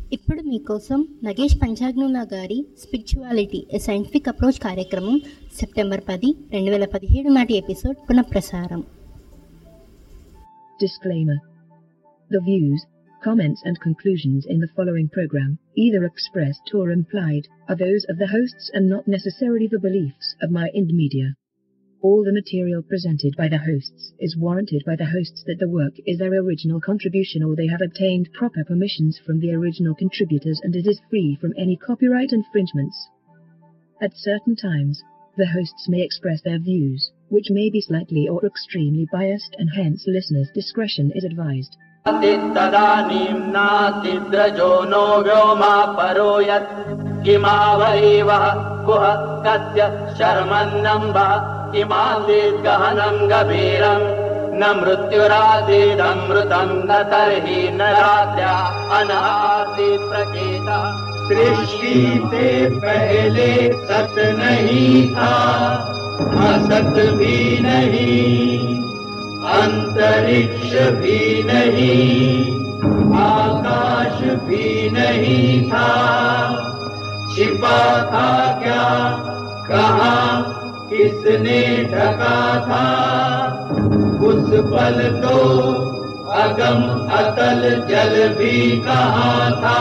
ఇప్పుడు మీకోసం నగేష్ పంచాగ్నులా గారి స్పిరిచువాలిటీ ఎ సైంటిఫిక్ అప్రోచ్ కార్యక్రమం సెప్టెంబర్ పది రెండు వేల పదిహేడు నాటి ఎపిసోడ్ పునఃప్రసారం Disclaimer. The views, comments and conclusions in the following program, either expressed or implied, are those of the hosts and not necessarily the beliefs of my Ind Media. All the material presented by the hosts is warranted by the hosts that the work is their original contribution or they have obtained proper permissions from the original contributors and it is free from any copyright infringements. At certain times, the hosts may express their views, which may be slightly or extremely biased and hence listeners' discretion is advised. तदानीं नातिद्रजो no Vyoma परो यत् किमावैवः कुह कस्य शर्मन्नम्ब किमासीत् गहनम् गभीरम् न मृत्युरासीदमृतम् न तर्हि न रात्र्या अनासीत् प्रकेतः सृष्टि से पहले सत नहीं था असत भी नहीं अंतरिक्ष भी नहीं आकाश भी नहीं था छिपा था क्या कहा किसने ढका था उस पल तो अगम अतल जल भी कहा था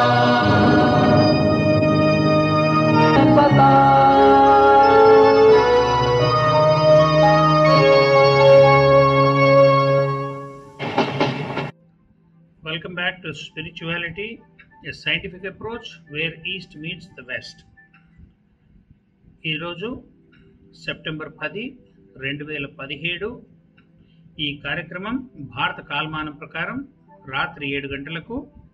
Welcome back to Spirituality, a scientific approach where East meets the West. ఈరోజు సెప్టెంబర్ పది రెండు వేల పదిహేడు ఈ కార్యక్రమం భారత కాలమానం ప్రకారం రాత్రి ఏడు గంటలకు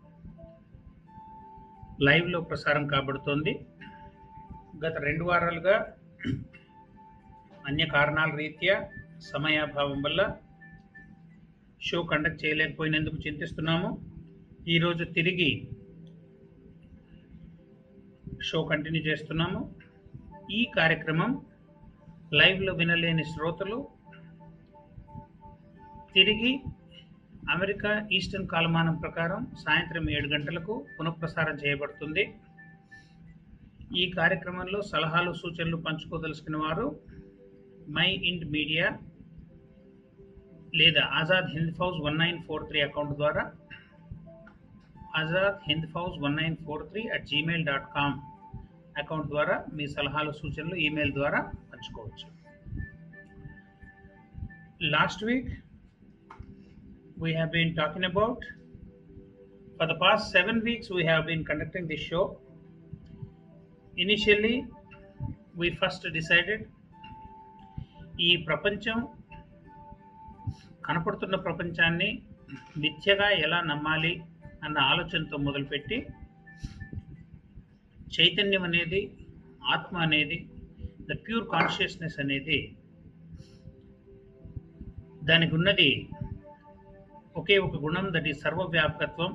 లైవ్లో ప్రసారం కాబడుతోంది గత రెండు వారాలుగా అన్య కారణాల రీత్యా సమయాభావం వల్ల షో కండక్ట్ చేయలేకపోయినందుకు చింతిస్తున్నాము ఈరోజు తిరిగి షో కంటిన్యూ చేస్తున్నాము ఈ కార్యక్రమం లైవ్లో వినలేని శ్రోతలు తిరిగి అమెరికా ఈస్టర్న్ కాలమానం ప్రకారం సాయంత్రం ఏడు గంటలకు పునఃప్రసారం చేయబడుతుంది ఈ కార్యక్రమంలో సలహాలు సూచనలు పంచుకోదలుచుకున్న వారు మై ఇండ్ మీడియా లేదా Azad Hind Fauj one nine four three account ద్వారా Azad Hind Fauj one nine four three at Gmail dot com account ద్వారా మీ సలహాలు సూచనలు ఈమెయిల్ ద్వారా పంచుకోవచ్చు last week we have been talking about for the past seven weeks we have been conducting this show initially we first decided ఈ ప్రపంచం కనపడుతున్న ప్రపంచాన్ని మిథ్యగా ఎలా నమ్మాలి అన్న ఆలోచనతో మొదలుపెట్టి చైతన్యం అనేది ఆత్మ అనేది ద ప్యూర్ కాన్షియస్నెస్ అనేది దానికి ఉన్నది ఒకే ఒక గుణం దట్ ఈస్ సర్వవ్యాపకత్వం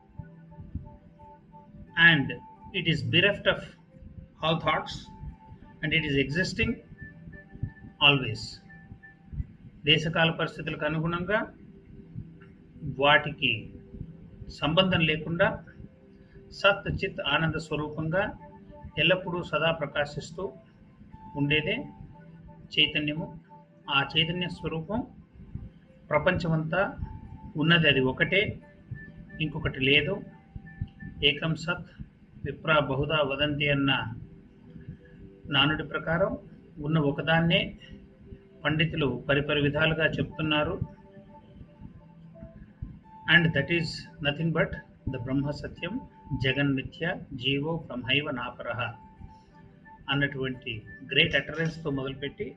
and it is bereft of all thoughts and it is existing always దేశకాల పరిస్థితులకు అనుగుణంగా వాటికి సంబంధం లేకుండా సత్ చిత్ ఆనంద స్వరూపంగా ఎల్లప్పుడూ సదా ప్రకాశిస్తూ ఉండేదే చైతన్యము ఆ చైతన్య స్వరూపం ప్రపంచమంతా ఉన్నది అది ఒకటే ఇంకొకటి లేదు ఏకం సత్ విప్ర బహుదా వదంతి అన్న నానుడి ప్రకారం ఉన్న ఒకదాన్నే పండితులు పరిపరి విధాలుగా చెప్తున్నారు and that is nothing but the బ్రహ్మ సత్యం జగన్మిథ్య జీవో బ్రహ్మైవ నాపరహ అన్నటువంటి గ్రేట్ అటరెన్స్తో మొదలుపెట్టి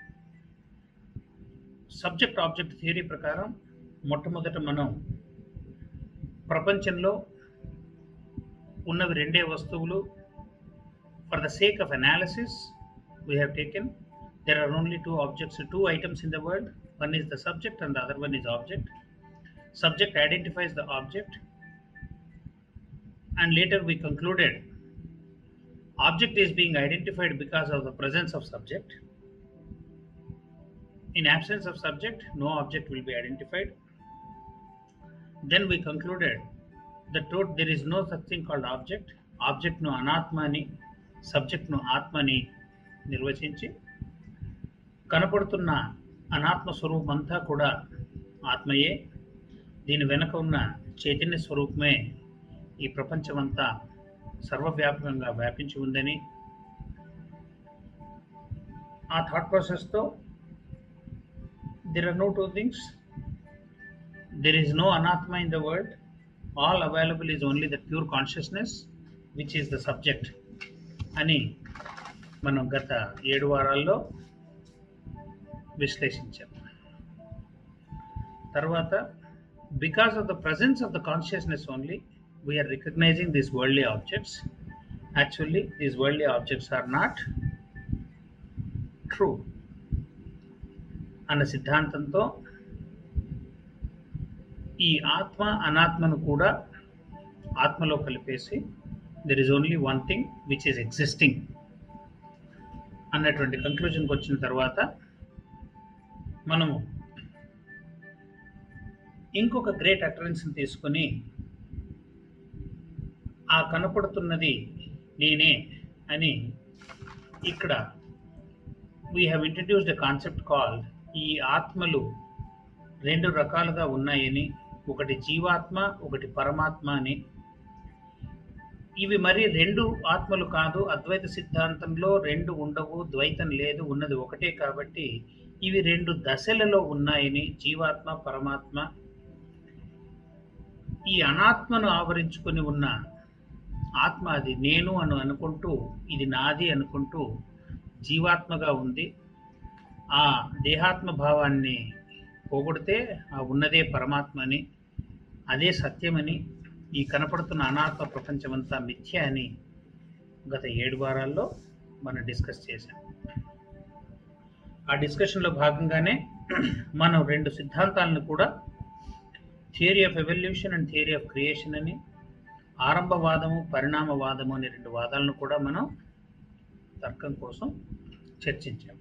సబ్జెక్ట్ ఆబ్జెక్ట్ థియరీ ప్రకారం మొట్టమొదట మనం ప్రపంచంలో ఉన్నవి రెండే వస్తువులు for the sake of analysis we have taken there are only two objects two items in the world one is the subject and the other one is object subject identifies the object and later we concluded object is being identified because of the presence of subject in absence of subject no object will be identified then we concluded the thought there is no such thing called object ఆబ్జెక్ట్ను అనాత్మ అని సబ్జెక్ట్ను ఆత్మ అని నిర్వచించి కనపడుతున్న అనాత్మ స్వరూపం అంతా కూడా ఆత్మయే దీని వెనక ఉన్న చైతన్య స్వరూపమే ఈ ప్రపంచమంతా సర్వవ్యాపకంగా వ్యాపించి ఉందని ఆ థాట్ ప్రాసెస్తో there are no two things there is no అనాత్మ in the world all available is only the pure consciousness which is the subject అని మనం గత ఏడు వారాల్లో విశ్లేషించాం తర్వాత because of the presence of the consciousness only we are recognizing these worldly objects actually these worldly objects are not true అన్న సిద్ధాంతంతో ఈ ఆత్మ అనాత్మను కూడా ఆత్మలో కలిపేసి there is only one thing which is existing అన్నటువంటి కంక్లూజన్కి వచ్చిన తర్వాత మనము ఇంకొక గ్రేట్ అటరెన్స్ని తీసుకొని ఆ కనపడుతున్నది నేనే అని ఇక్కడ we have introduced a concept called ఈ ఆత్మలు రెండు రకాలుగా ఉన్నాయని ఒకటి జీవాత్మ ఒకటి పరమాత్మ అని ఇవి మరి రెండు ఆత్మలు కాదు అద్వైత సిద్ధాంతంలో రెండు ఉండవు ద్వైతం లేదు ఉన్నది ఒకటే కాబట్టి ఇవి రెండు దశలలో ఉన్నాయని జీవాత్మ పరమాత్మ ఈ అనాత్మను ఆవరించుకొని ఉన్న ఆత్మ అది నేను అని అనుకుంటూ ఇది నాది అనుకుంటూ జీవాత్మగా ఉంది ఆ దేహాత్మ భావాన్ని పోగొడితే ఆ ఉన్నదే పరమాత్మ అని అదే సత్యమని ఈ కనపడుతున్న అనాత్మ ప్రపంచమంతా మిథ్య అని గత ఏడు వారాల్లో మనం డిస్కస్ చేశాం ఆ డిస్కషన్లో భాగంగానే మనం రెండు సిద్ధాంతాలను కూడా theory of evolution and theory of creation అని ఆరంభవాదము పరిణామవాదము అనే రెండు వాదాలను కూడా మనం తర్కం కోసం చర్చించాం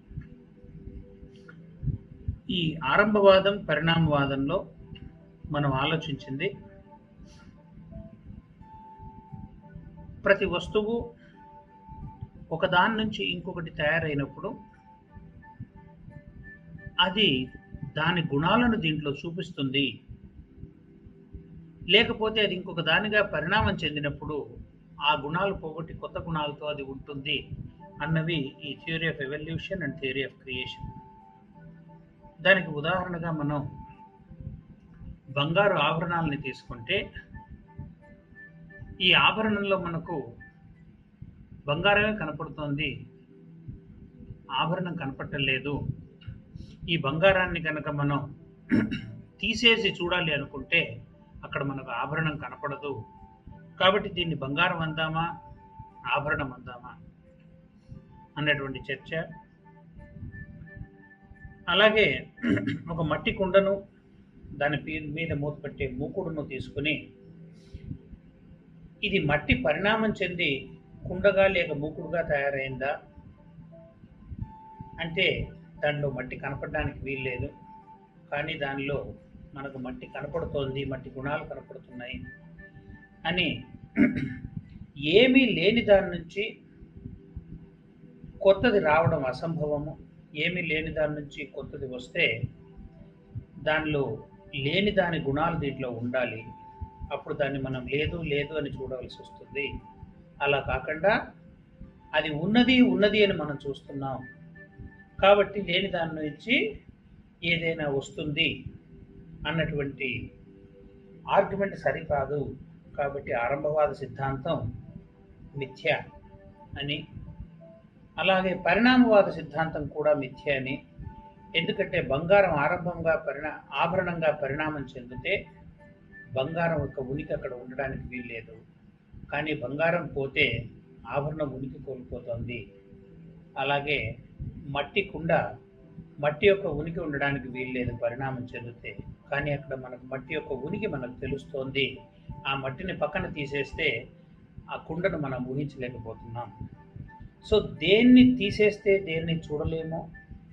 ఈ ఆరంభవాదం పరిణామవాదంలో మనం ఆలోచించింది ప్రతి వస్తువు ఒకదాని నుంచి ఇంకొకటి తయారైనప్పుడు అది దాని గుణాలను దీంట్లో చూపిస్తుంది లేకపోతే అది ఇంకొక దానిగా పరిణామం చెందినప్పుడు ఆ గుణాలు పోగొట్టి కొత్త గుణాలతో అది ఉంటుంది అన్నవి ఈ theory of evolution and theory of creation దానికి ఉదాహరణగా మనం బంగారు ఆభరణాలని తీసుకుంటే ఈ ఆభరణంలో మనకు బంగారమే కనపడుతోంది ఆభరణం కనపట్టలేదు ఈ బంగారాన్ని కనుక మనం తీసేసి చూడాలి అనుకుంటే అక్కడ మనకు ఆభరణం కనపడదు కాబట్టి దీన్ని బంగారం అందామా ఆభరణం అందామా అన్నటువంటి చర్చ అలాగే ఒక మట్టి కుండను దాని పీ- మీద మూత పెట్టే మూకుడును తీసుకుని ఇది మట్టి పరిణామం చెంది కుండగా లేక మూకుడుగా తయారైందా అంటే దానిలో మట్టి కనపడడానికి వీల్లేదు కానీ దానిలో మనకు మట్టి కనపడుతోంది మట్టి గుణాలు కనపడుతున్నాయి అని ఏమీ లేని దాని నుంచి కొత్తది రావడం అసంభవము ఏమీ లేని దాని నుంచి కొత్తది వస్తే దానిలో లేని దాని గుణాలు దీంట్లో ఉండాలి అప్పుడు దాన్ని మనం లేదు లేదు అని చూడవలసి వస్తుంది అలా కాకుండా అది ఉన్నది ఉన్నది అని మనం చూస్తున్నాం కాబట్టి లేని దాని నుంచి ఏదైనా వస్తుంది అన్నటువంటి ఆర్గ్యుమెంట్ సరికాదు కాబట్టి ఆరంభవాద సిద్ధాంతం మిథ్య అని అలాగే పరిణామవాద సిద్ధాంతం కూడా మిథ్య అని ఎందుకంటే బంగారం ఆరంభంగా పరిణా ఆభరణంగా పరిణామం చెందితే బంగారం యొక్క ఉనికి అక్కడ ఉండడానికి వీల్లేదు కానీ బంగారం పోతే ఆభరణం ఉనికి కోల్పోతుంది అలాగే మట్టి కుండ మట్టి యొక్క ఉనికి ఉండడానికి వీల్లేదు పరిణామం చెందితే కానీ అక్కడ మనకు మట్టి యొక్క ఉనికి మనకు తెలుస్తోంది ఆ మట్టిని పక్కన తీసేస్తే ఆ కుండను మనం ఊహించలేకపోతున్నాం సో దేన్ని తీసేస్తే దేన్ని చూడలేమో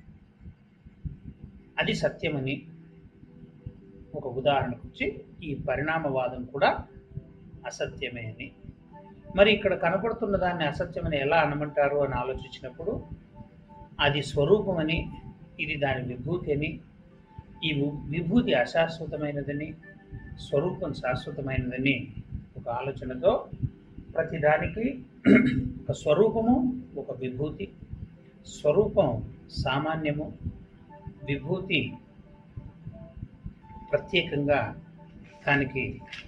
అది సత్యమని ఒక ఉదాహరణకు వచ్చి ఈ పరిణామవాదం కూడా అసత్యమే అని మరి ఇక్కడ కనపడుతున్న దాన్ని అసత్యమని ఎలా అనమంటారు అని ఆలోచించినప్పుడు అది స్వరూపమని ఇది దాని విభూతి అని ఈ వి- విభూతి అశాశ్వతమైనదని స్వరూపం శాశ్వతమైనదని ఒక ఆలోచనతో ప్రతిదానికి ఒక స్వరూపము ఒక విభూతి స్వరూపం సామాన్యము విభూతి ప్రత్యేకంగా దానికి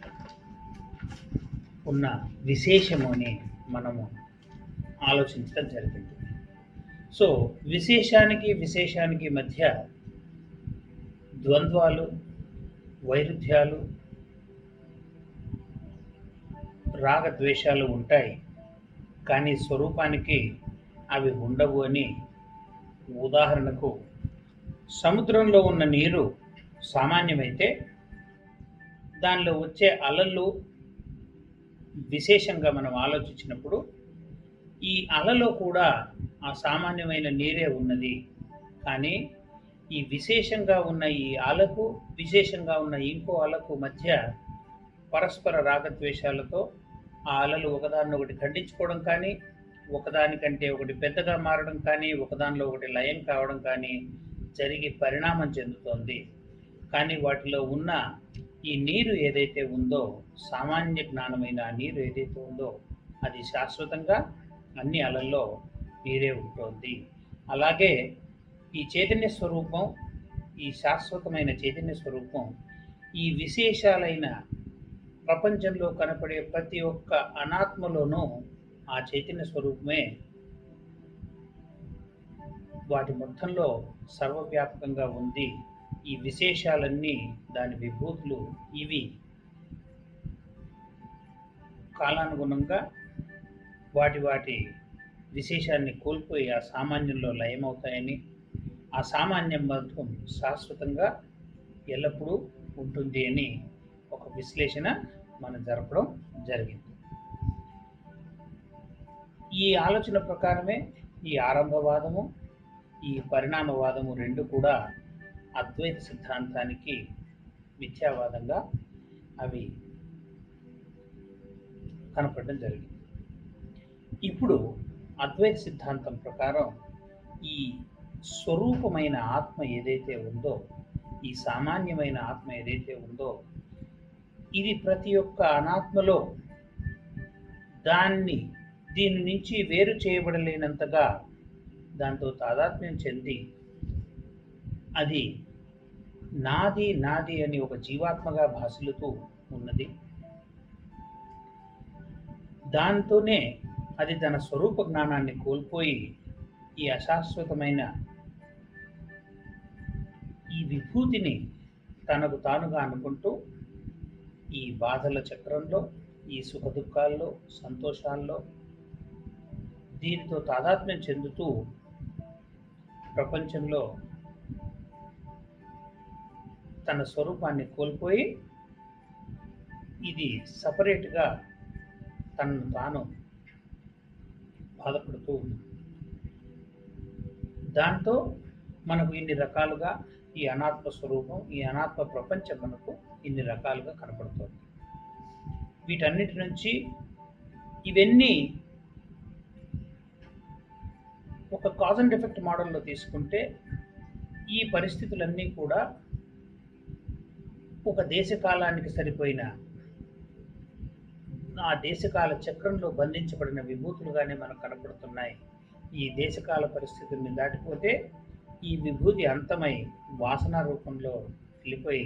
ఉన్న విశేషము అని మనము ఆలోచించడం జరిగింది సో విశేషానికి విశేషానికి మధ్య ద్వంద్వాలు వైరుధ్యాలు రాగద్వేషాలు ఉంటాయి కానీ స్వరూపానికి అవి ఉండవు అని ఉదాహరణకు సముద్రంలో ఉన్న నీరు సామాన్యమైతే దానిలో వచ్చే అలలు విశేషంగా మనం ఆలోచించినప్పుడు ఈ అలలో కూడా ఆ సామాన్యమైన నీరే ఉన్నది కానీ ఈ విశేషంగా ఉన్న ఈ అలకు విశేషంగా ఉన్న ఇంకో అలకు మధ్య పరస్పర రాగద్వేషాలతో ఆ అలలు ఒకదాన్ని ఒకటి ఖండించుకోవడం కానీ ఒకదానికంటే ఒకటి పెద్దగా మారడం కానీ ఒకదానిలో ఒకటి లయం కావడం కానీ జరిగి పరిణామం చెందుతోంది కానీ వాటిలో ఉన్న ఈ నీరు ఏదైతే ఉందో సామాన్య జ్ఞానమైన ఆ నీరు ఏదైతే ఉందో అది శాశ్వతంగా అన్ని అలల్లో నీరే ఉంటుంది అలాగే ఈ చైతన్య స్వరూపం ఈ శాశ్వతమైన చైతన్య స్వరూపం ఈ విశేషాలైన ప్రపంచంలో కనపడే ప్రతి ఒక్క అనాత్మలోనూ ఆ చైతన్య స్వరూపమే వాటి మొత్తంలో సర్వవ్యాపకంగా ఉంది ఈ విశేషాలన్నీ దాని విభూతులు ఇవి కాలానుగుణంగా వాటి వాటి విశేషాన్ని కోల్పోయి ఆ సామాన్యంలో లయమవుతాయని ఆ సామాన్యం మాత్రం శాశ్వతంగా ఎల్లప్పుడూ ఉంటుంది అని ఒక విశ్లేషణ మనం జరపడం జరిగింది ఈ ఆలోచన ప్రకారమే ఈ ఆరంభవాదము ఈ పరిణామవాదము రెండు కూడా అద్వైత సిద్ధాంతానికి మిథ్యావాదంగా అవి కనపడడం జరిగింది ఇప్పుడు అద్వైత సిద్ధాంతం ప్రకారం ఈ స్వరూపమైన ఆత్మ ఏదైతే ఉందో ఈ సామాన్యమైన ఆత్మ ఏదైతే ఉందో ఇది ప్రతి ఒక్క అనాత్మలో దాన్ని దీని నుంచి వేరు చేయబడలేనంతగా దాంతో తాదాత్మ్యం చెంది అది నాది నాది అని ఒక జీవాత్మగా భాషలుతూ ఉన్నది దాంతోనే అది తన స్వరూప జ్ఞానాన్ని కోల్పోయి ఈ అశాశ్వతమైన ఈ విభూతిని తనకు తానుగా అనుకుంటూ ఈ బాధల చక్రంలో ఈ సుఖ దుఃఖాల్లో సంతోషాల్లో దీనితో తాదాత్మ్యం చెందుతూ ప్రపంచంలో తన స్వరూపాన్ని కోల్పోయి ఇది సపరేట్గా తనను తాను బాధపడుతూ ఉంది దాంతో మనకు ఇన్ని రకాలుగా ఈ అనాత్మ స్వరూపం ఈ అనాత్మ ప్రపంచం మనకు ఇన్ని రకాలుగా కనపడుతుంది వీటన్నిటి నుంచి ఇవన్నీ ఒక కాజ్ అండ్ ఎఫెక్ట్ మోడల్లో తీసుకుంటే ఈ పరిస్థితులన్నీ కూడా ఒక దేశకాలానికి సరిపోయిన ఆ దేశకాల చక్రంలో బంధించబడిన విభూతులుగానే మనకు కనపడుతున్నాయి ఈ దేశకాల పరిస్థితుల్ని దాటిపోతే ఈ విభూతి అంతమై వాసన రూపంలో వెళ్ళిపోయి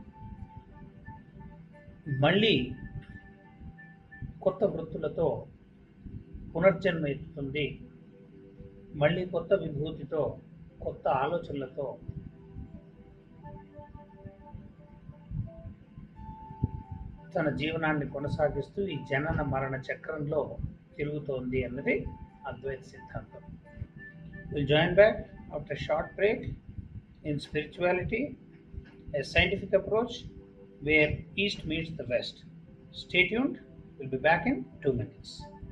మళ్ళీ కొత్త వృత్తులతో పునర్జన్మ ఎత్తుతుంది మళ్ళీ కొత్త విభూతితో కొత్త ఆలోచనలతో తన జీవనాన్ని కొనసాగిస్తూ ఈ జనన మరణ చక్రంలో తిరుగుతోంది అన్నది అద్వైత సిద్ధాంతం will join back after short break in spirituality a scientific approach where east meets the west. Stay tuned. We'll be back in two minutes.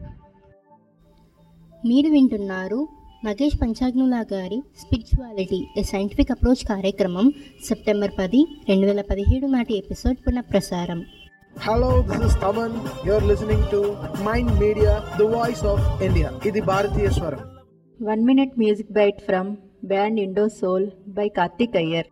మీరు వింటున్నారు నగేష్ పంచాగ్నులా గారి స్పిరిచువాలిటీ ఏ సైంటిఫిక్ అప్రోచ్ కార్యక్రమం సెప్టెంబర్ పది రెండు వేల పదిహేడు నాటి ఎపిసోడ్ పునఃప్రసారం Hello, this is Taman. You're listening to Mind Media, the voice of India. ఇది భారతీయ స్వరం One minute music bite from band Indo Soul by Karthik Iyer.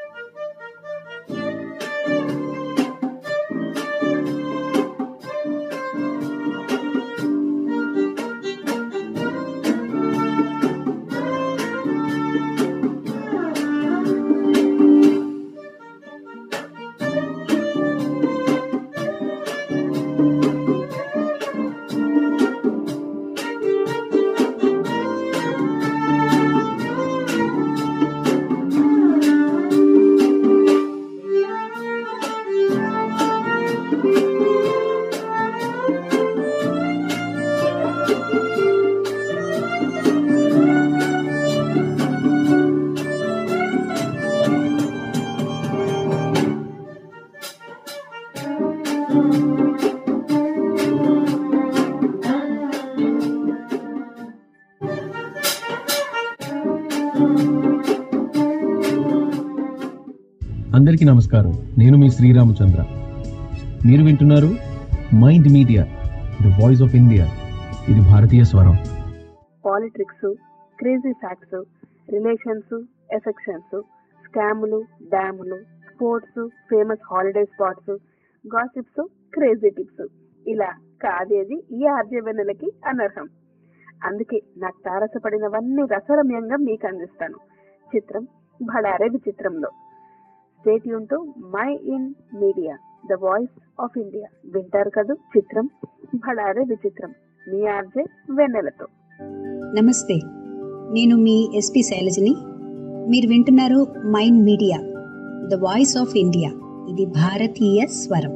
అందరికీ నమస్కారం నేను మీ శ్రీరామచంద్ర మీరు వింటున్నారు mind media the voice of India ఇది భారతీయ స్వరం politics crazy facts relations affections స్కాములు డ్యాములు sports famous holiday spots gossips crazy tips ఇలా కాదేది ఈ ఆర్జవెన్నెలకి అనర్హం అందుకే నాకు తారసపడినవన్నీ రసరమ్యంగా మీకు అందిస్తాను చిత్రం భడారే విచిత్రంలో స్టేట్ యూన్ my in media the voice of India వింటారు కదూ చిత్రం భడారే విచిత్రం మీ ఆర్జే వెన్నెలతో నమస్తే నేను మీ ఎస్పి శైలజని మీరు వింటున్నారు mind media the voice of India ఇది భారతీయ స్వరం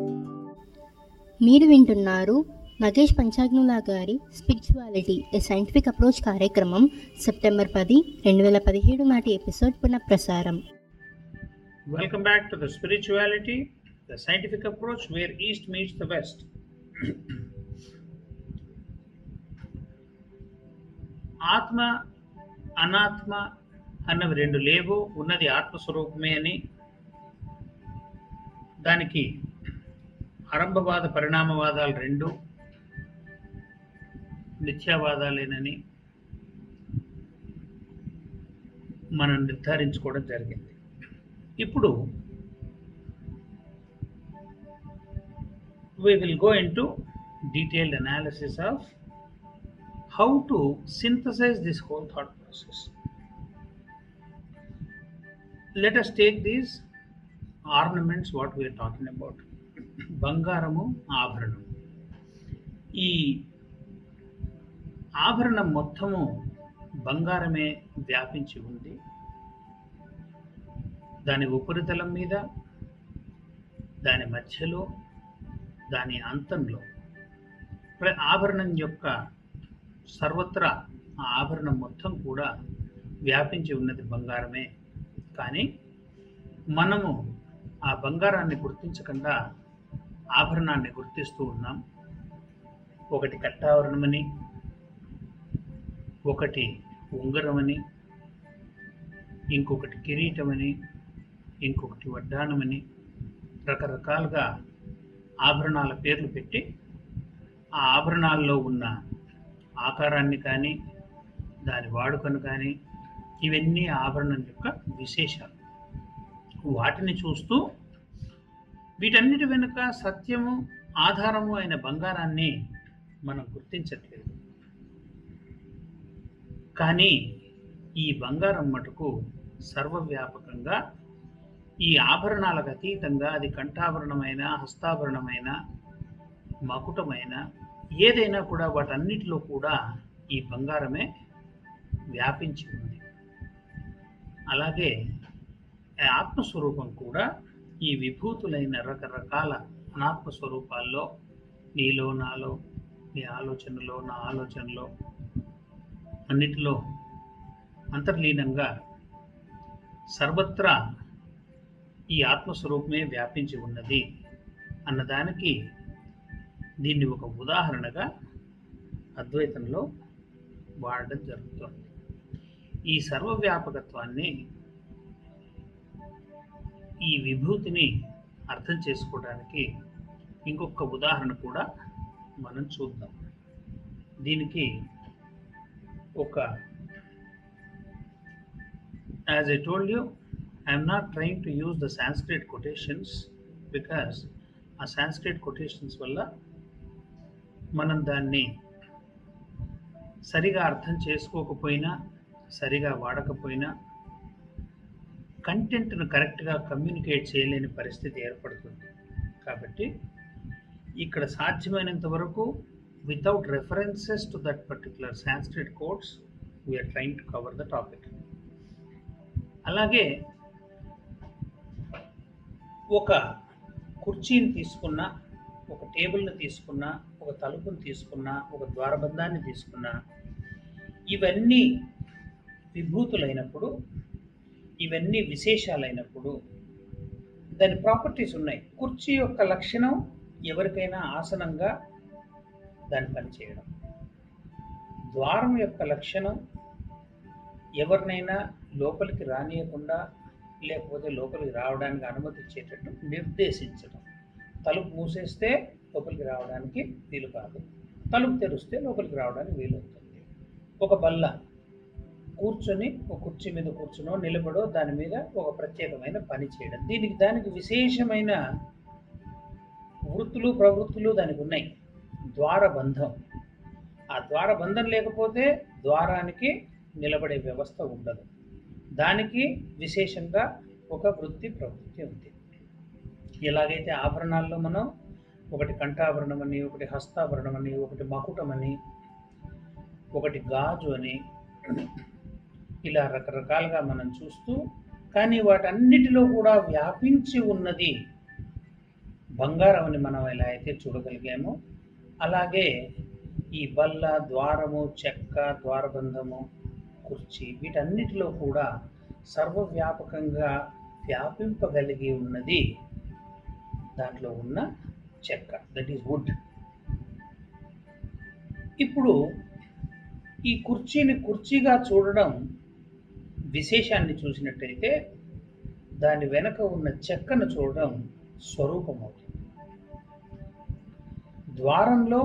మీరు వింటున్నారు నగేష్ పంచాగ్నుల గారి స్పిరిచువాలిటీ ఏ సైంటిఫిక్ అప్రోచ్ కార్యక్రమం సెప్టెంబర్ పది రెండు వేల పదిహేడు నాటి ఎపిసోడ్ పునఃప్రసారం Welcome back to the spirituality, the scientific approach where East meets the West. ఆత్మ అనాత్మ అన్నవి రెండు లేవు ఉన్నది ఆత్మస్వరూపమే అని దానికి ఆరంభవాద పరిణామవాదాలు రెండు మిథ్యావాదాలేనని మనం నిర్ధారించుకోవడం జరిగింది ఇప్పుడు we will go into detailed analysis of how to synthesize this whole thought process. Let us take these ornaments, what we are talking about. బంగారము ఆభరణం ఈ ఆభరణం మొత్తము బంగారమే వ్యాపించి ఉంది దాని ఉపరితలం మీద దాని మధ్యలో దాని అంతంలో ప్ర- ఆభరణం యొక్క సర్వత్రా ఆ ఆభరణం మొత్తం కూడా వ్యాపించి ఉన్నది బంగారమే కానీ మనము ఆ బంగారాన్ని గుర్తించకుండా ఆభరణాన్ని గుర్తిస్తూ ఉన్నాం ఒకటి కట్టావరణమని ఒకటి ఉంగరమని ఇంకొకటి కిరీటమని ఇంకొకటి వడ్డాణమని రకరకాలుగా ఆభరణాల పేర్లు పెట్టి ఆ ఆభరణాల్లో ఉన్న ఆకారాన్ని కానీ దాని వాడుకను కానీ ఇవన్నీ ఆభరణం యొక్క విశేషాలు వాటిని చూస్తూ వీటన్నిటి వెనుక సత్యము ఆధారము అయిన బంగారాన్ని మనం గుర్తించట్లేదు కానీ ఈ బంగారం మటుకు సర్వవ్యాపకంగా ఈ ఆభరణాలకు అతీతంగా అది కంఠాభరణమైన హస్తాభరణమైన మకుటమైన ఏదైనా కూడా వాటన్నిటిలో కూడా ఈ బంగారమే వ్యాపించి ఉంది అలాగే ఆ ఆత్మస్వరూపం కూడా ఈ విభూతులైన రకరకాల అనాత్మ స్వరూపాల్లో నీలో నాలో నీ ఆలోచనలో నా ఆలోచనలో అన్నిటిలో అంతర్లీనంగా సర్వత్రా ఈ ఆత్మస్వరూపమే వ్యాపించి ఉన్నది అన్నదానికి దీన్ని ఒక ఉదాహరణగా అద్వైతంలో వాడడం జరుగుతుంది ఈ సర్వవ్యాపకత్వాన్ని ఈ విభూతిని అర్థం చేసుకోవడానికి ఇంకొక ఉదాహరణ కూడా మనం చూద్దాం దీనికి ఒక as I told you I'm not trying to use the Sanskrit quotations because ఆ సాంస్క్రిట్ కొటేషన్స్ వల్ల మనం దాన్ని సరిగా అర్థం చేసుకోకపోయినా సరిగా వాడకపోయినా కంటెంట్ను కరెక్ట్గా కమ్యూనికేట్ చేయలేని పరిస్థితి ఏర్పడుతుంది కాబట్టి ఇక్కడ సాధ్యమైనంత వరకు without references to that particular Sanskrit codes we're trying to cover the topic అలాగే ఒక కుర్చీని తీసుకున్న ఒక టేబుల్ని తీసుకున్న ఒక తలుపుని తీసుకున్న ఒక ద్వారబంధాన్ని తీసుకున్న ఇవన్నీ విభూతులైనప్పుడు ఇవన్నీ విశేషాలైనప్పుడు దాని ప్రాపర్టీస్ ఉన్నాయి కుర్చీ యొక్క లక్షణం ఎవరికైనా ఆసనంగా దాని పనిచేయడం ద్వారం యొక్క లక్షణం ఎవరినైనా లోపలికి రానియకుండా లేకపోతే లోపలికి రావడానికి అనుమతి ఇచ్చేటట్టు నిర్దేశించడం తలుపు మూసేస్తే లోపలికి రావడానికి వీలు కాదు తలుపు తెరిస్తే లోపలికి రావడానికి వీలవుతుంది ఒక బల్ల కూర్చొని ఒక కుర్చీ మీద కూర్చునో నిలబడో దాని మీద ఒక ప్రత్యేకమైన పని చేయడం దీనికి దానికి విశేషమైన వృత్తులు ప్రవృత్తులు దానికి ఉన్నాయి ద్వారబంధం ఆ ద్వారబంధం లేకపోతే ద్వారానికి నిలబడే వ్యవస్థ ఉండదు దానికి విశేషంగా ఒక వృత్తి ప్రవృత్తి ఉంది ఎలాగైతే ఆభరణాల్లో మనం ఒకటి కంఠాభరణం అని ఒకటి హస్తాభరణం అని ఒకటి మకుటం అని ఒకటి గాజు అని ఇలా రకరకాలుగా మనం చూస్తూ కానీ వాటన్నిటిలో కూడా వ్యాపించి ఉన్నది బంగారం అని మనం ఎలా అయితే చూడగలిగామో అలాగే ఈ బల్ల ద్వారము చెక్క ద్వారబంధము కుర్చీ వీటన్నిటిలో కూడా సర్వవ్యాపకంగా వ్యాపింపగలిగి ఉన్నది దాంట్లో ఉన్న చెక్క దట్ ఈస్ వుడ్ ఇప్పుడు ఈ కుర్చీని కుర్చీగా చూడడం విశేషాన్ని చూసినట్టయితే దాని వెనక ఉన్న చెక్కను చూడడం స్వరూపం అవుతుంది ద్వారంలో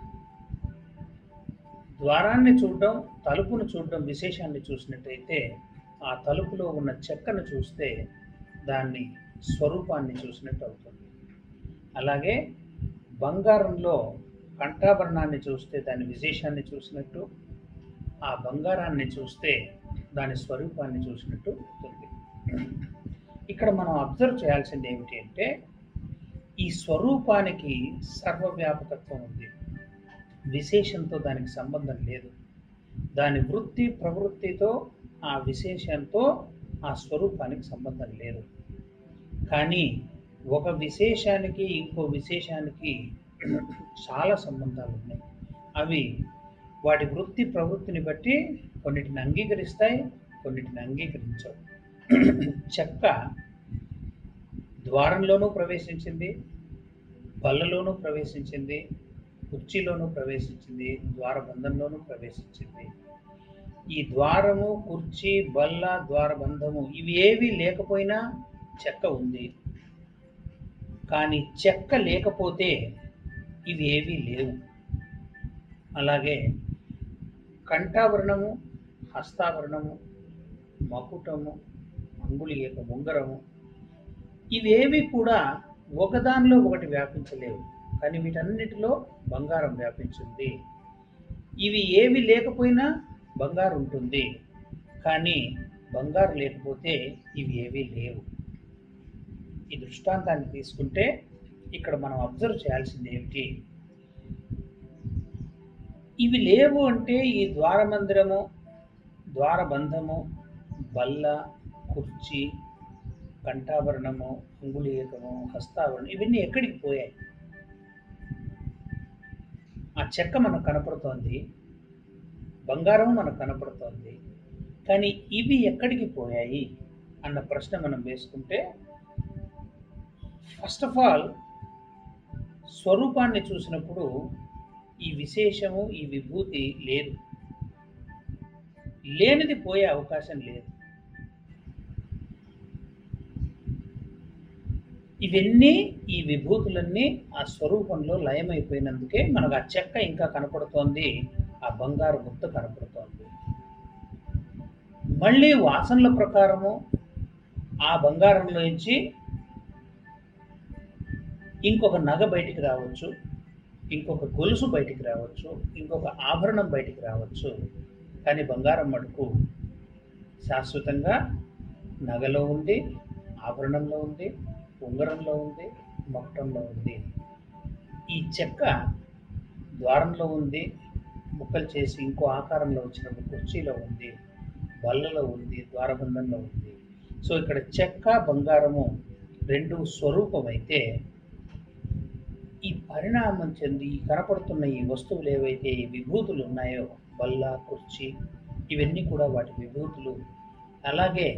ద్వారాన్ని చూడడం తలుపును చూడడం విశేషాన్ని చూసినట్టయితే ఆ తలుపులో ఉన్న చెక్కను చూస్తే దాన్ని స్వరూపాన్ని చూసినట్టు అవుతుంది అలాగే బంగారంలో కంఠాభరణాన్ని చూస్తే దాని విశేషాన్ని చూసినట్టు ఆ బంగారాన్ని చూస్తే దాని స్వరూపాన్ని చూసినట్టు అవుతుంది ఇక్కడ మనం అబ్జర్వ్ చేయాల్సింది ఏమిటి అంటే ఈ స్వరూపానికి సర్వవ్యాపకత్వం ఉంది విశేషంతో దానికి సంబంధం లేదు దాని వృత్తి ప్రవృత్తితో ఆ విశేషంతో ఆ స్వరూపానికి సంబంధం లేదు కానీ ఒక విశేషానికి ఇంకో విశేషానికి చాలా సంబంధాలు ఉన్నాయి అవి వాటి వృత్తి ప్రవృత్తిని బట్టి కొన్నిటిని అంగీకరిస్తాయి కొన్నిటిని అంగీకరించవు చెక్క ద్వారంలోనూ ప్రవేశించింది బల్లలోనూ ప్రవేశించింది కుర్చీలోనూ ప్రవేశించింది ద్వారబంధంలోనూ ప్రవేశించింది ఈ ద్వారము కుర్చీ బల్ల ద్వారబంధము ఇవి ఏవి లేకపోయినా చెక్క ఉంది కానీ చెక్క లేకపోతే ఇవి ఏవీ లేవు అలాగే కంఠాభరణము హస్తాభరణము మకుటము అంగుళీయక ఉంగరము ఇవేవి కూడా ఒకదానిలో ఒకటి వ్యాపించలేవు కానీ వీటన్నిటిలో బంగారం వ్యాపించింది ఇవి ఏవి లేకపోయినా బంగారు ఉంటుంది కానీ బంగారు లేకపోతే ఇవి ఏవీ లేవు ఈ దృష్టాంతాన్ని తీసుకుంటే ఇక్కడ మనం అబ్జర్వ్ చేయాల్సింది ఏమిటి ఇవి లేవు అంటే ఈ ద్వారమందిరము ద్వారబంధము బల్ల కుర్చీ కంఠాభరణము అంగుళీయకము హస్తాభరణం ఇవన్నీ ఎక్కడికి పోయాయి ఆ చెక్క మనకు కనపడుతోంది బంగారం మనకు కనపడుతోంది కానీ ఇవి ఎక్కడికి పోయాయి అన్న ప్రశ్న మనం వేసుకుంటే ఫస్ట్ ఆఫ్ ఆల్ స్వరూపాన్ని చూసినప్పుడు ఈ విశేషము ఈ విభూతి లేదు లేనిది పోయే అవకాశం లేదు ఇవన్నీ ఈ విభూతులన్నీ ఆ స్వరూపంలో లయమైపోయినందుకే మనకు ఆ చెక్క ఇంకా కనపడుతోంది ఆ బంగారు ముద్ద కనపడుతోంది మళ్ళీ వాసనల ప్రకారము ఆ బంగారంలోంచి ఇంకొక నగ బయటికి రావచ్చు ఇంకొక గొలుసు బయటికి రావచ్చు ఇంకొక ఆభరణం బయటికి రావచ్చు కానీ బంగారం మటుకు శాశ్వతంగా నగలో ఉంది ఆభరణంలో ఉంది ఉంగరంలో ఉంది మొట్టంలో ఉంది ఈ చెక్క ద్వారంలో ఉంది ముక్కలు చేసి ఇంకో ఆకారంలో వచ్చిన కుర్చీలో ఉంది బల్లలో ఉంది ద్వారబంధంలో ఉంది సో ఇక్కడ చెక్క బంగారము రెండు స్వరూపమైతే ఈ పరిణామం చెంది ఈ కనపడుతున్న ఈ వస్తువులు ఏవైతే ఈ విభూతులు ఉన్నాయో బల్ల కుర్చీ ఇవన్నీ కూడా వాటి విభూతులు అలాగే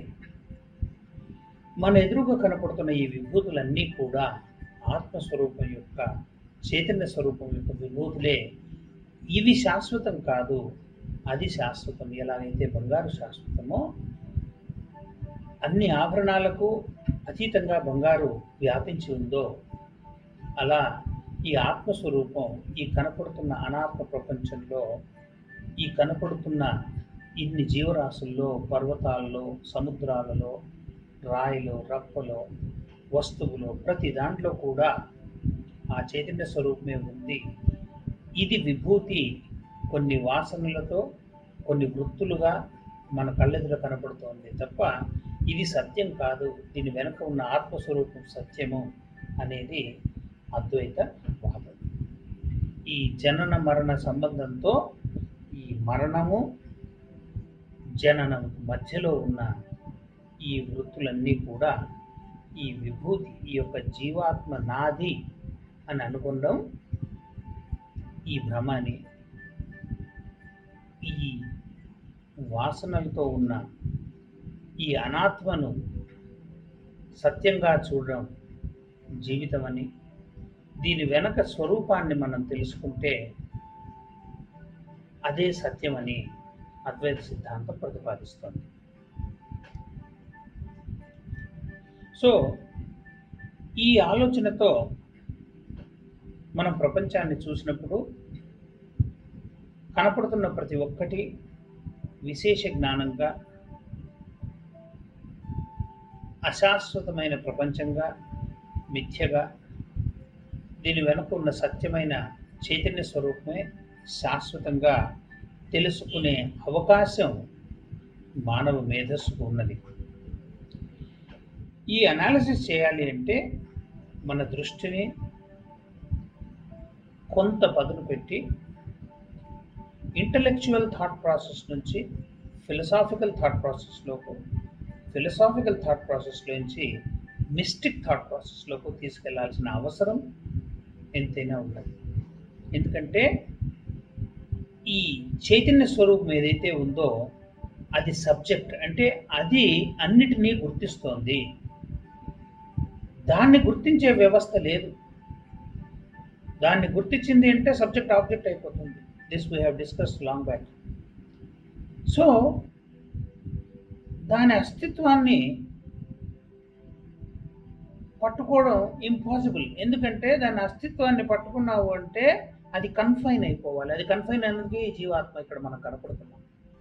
మన ఎదురుగా కనపడుతున్న ఈ విభూతులన్నీ కూడా ఆత్మస్వరూపం యొక్క చైతన్య స్వరూపం యొక్క విభూతులే ఇవి శాశ్వతం కాదు అది శాశ్వతం ఎలాగైతే బంగారు శాశ్వతమో అన్ని ఆభరణాలకు అతీతంగా బంగారు వ్యాపించి ఉందో అలా ఈ ఆత్మస్వరూపం ఈ కనపడుతున్న అనాత్మ ప్రపంచంలో ఈ కనపడుతున్న ఇన్ని జీవరాశుల్లో పర్వతాల్లో సముద్రాలలో రాయిలో రప్పలో వస్తువులో ప్రతి దాంట్లో కూడా ఆ చైతన్య స్వరూపమే ఉంది ఇది విభూతి కొన్ని వాసనలతో కొన్ని వృత్తులుగా మన కళ్ళెదుట కనపడుతోంది తప్ప ఇది సత్యం కాదు దీని వెనుక ఉన్న ఆత్మస్వరూపం సత్యము అనేది అద్వైత వాదం ఈ జనన మరణ సంబంధంతో ఈ మరణము జననం మధ్యలో ఉన్న ఈ వృత్తులన్నీ కూడా ఈ విభూతి ఈ యొక్క జీవాత్మ నాది అని అనుకోవడం ఈ భ్రమని ఈ వాసనలతో ఉన్న ఈ అనాత్మను సత్యంగా చూడడం జీవితం అని దీని వెనక స్వరూపాన్ని మనం తెలుసుకుంటే అదే సత్యమని అద్వైత సిద్ధాంతం ప్రతిపాదిస్తుంది సో ఈ ఆలోచనతో మనం ప్రపంచాన్ని చూసినప్పుడు కనపడుతున్న ప్రతి ఒక్కటి విశేష జ్ఞానంగా అశాశ్వతమైన ప్రపంచంగా మిథ్యగా దీని వెనుక ఉన్న సత్యమైన చైతన్య స్వరూపమే శాశ్వతంగా తెలుసుకునే అవకాశం మానవ మేధస్సుకు ఉన్నది ఈ అనాలిసిస్ చేయాలి అంటే మన దృష్టిని కొంత పదును పెట్టి ఇంటలెక్చువల్ థాట్ ప్రాసెస్ నుంచి ఫిలసాఫికల్ థాట్ ప్రాసెస్లోకి ఫిలసాఫికల్ థాట్ ప్రాసెస్లోంచి మిస్టిక్ థాట్ ప్రాసెస్లోకి తీసుకెళ్లాల్సిన అవసరం ఎంతైనా ఉన్నది ఎందుకంటే ఈ చైతన్య స్వరూపం ఏదైతే ఉందో అది సబ్జెక్ట్ అంటే అది అన్నిటినీ గుర్తిస్తోంది దాన్ని గుర్తించే వ్యవస్థ లేదు దాన్ని గుర్తించింది అంటే సబ్జెక్ట్ ఆబ్జెక్ట్ అయిపోతుంది this we have discuss long back so దాని అస్తిత్వాన్ని పట్టుకోవడం ఇంపాసిబుల్ ఎందుకంటే దాని అస్తిత్వాన్ని పట్టుకున్నావు అంటే అది కన్ఫైన్ అయిపోవాలి అది కన్ఫైన్ అనేది ఈ జీవాత్మ ఇక్కడ మనం కనపడుతున్నాం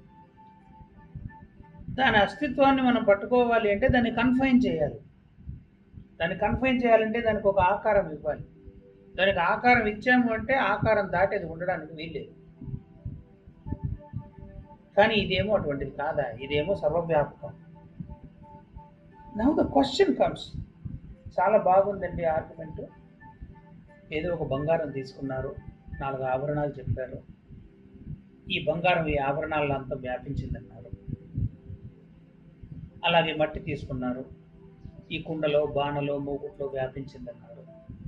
దాని అస్తిత్వాన్ని మనం పట్టుకోవాలి అంటే దాన్ని కన్ఫైన్ చేయాలి దాన్ని కన్ఫైన్ చేయాలంటే దానికి ఒక ఆకారం ఇవ్వాలి దానికి ఆకారం ఇచ్చాము అంటే ఆకారం దాటేది ఉండడానికి వీల్లేదు కానీ ఇదేమో అటువంటిది కాదా ఇదేమో సర్వవ్యాపకం నవ్ ద క్వశ్చన్ కమ్స్ చాలా బాగుందండి ఆర్గ్యుమెంట్ ఏదో ఒక బంగారం తీసుకున్నారు నాలుగు ఆభరణాలు చెప్పారు ఈ బంగారం ఈ ఆభరణాలను అంతా వ్యాపించిందన్నారు అలాగే మట్టి తీసుకున్నారు ఈ కుండలో బాణలో మూగుట్లో వ్యాపించిందన్నారు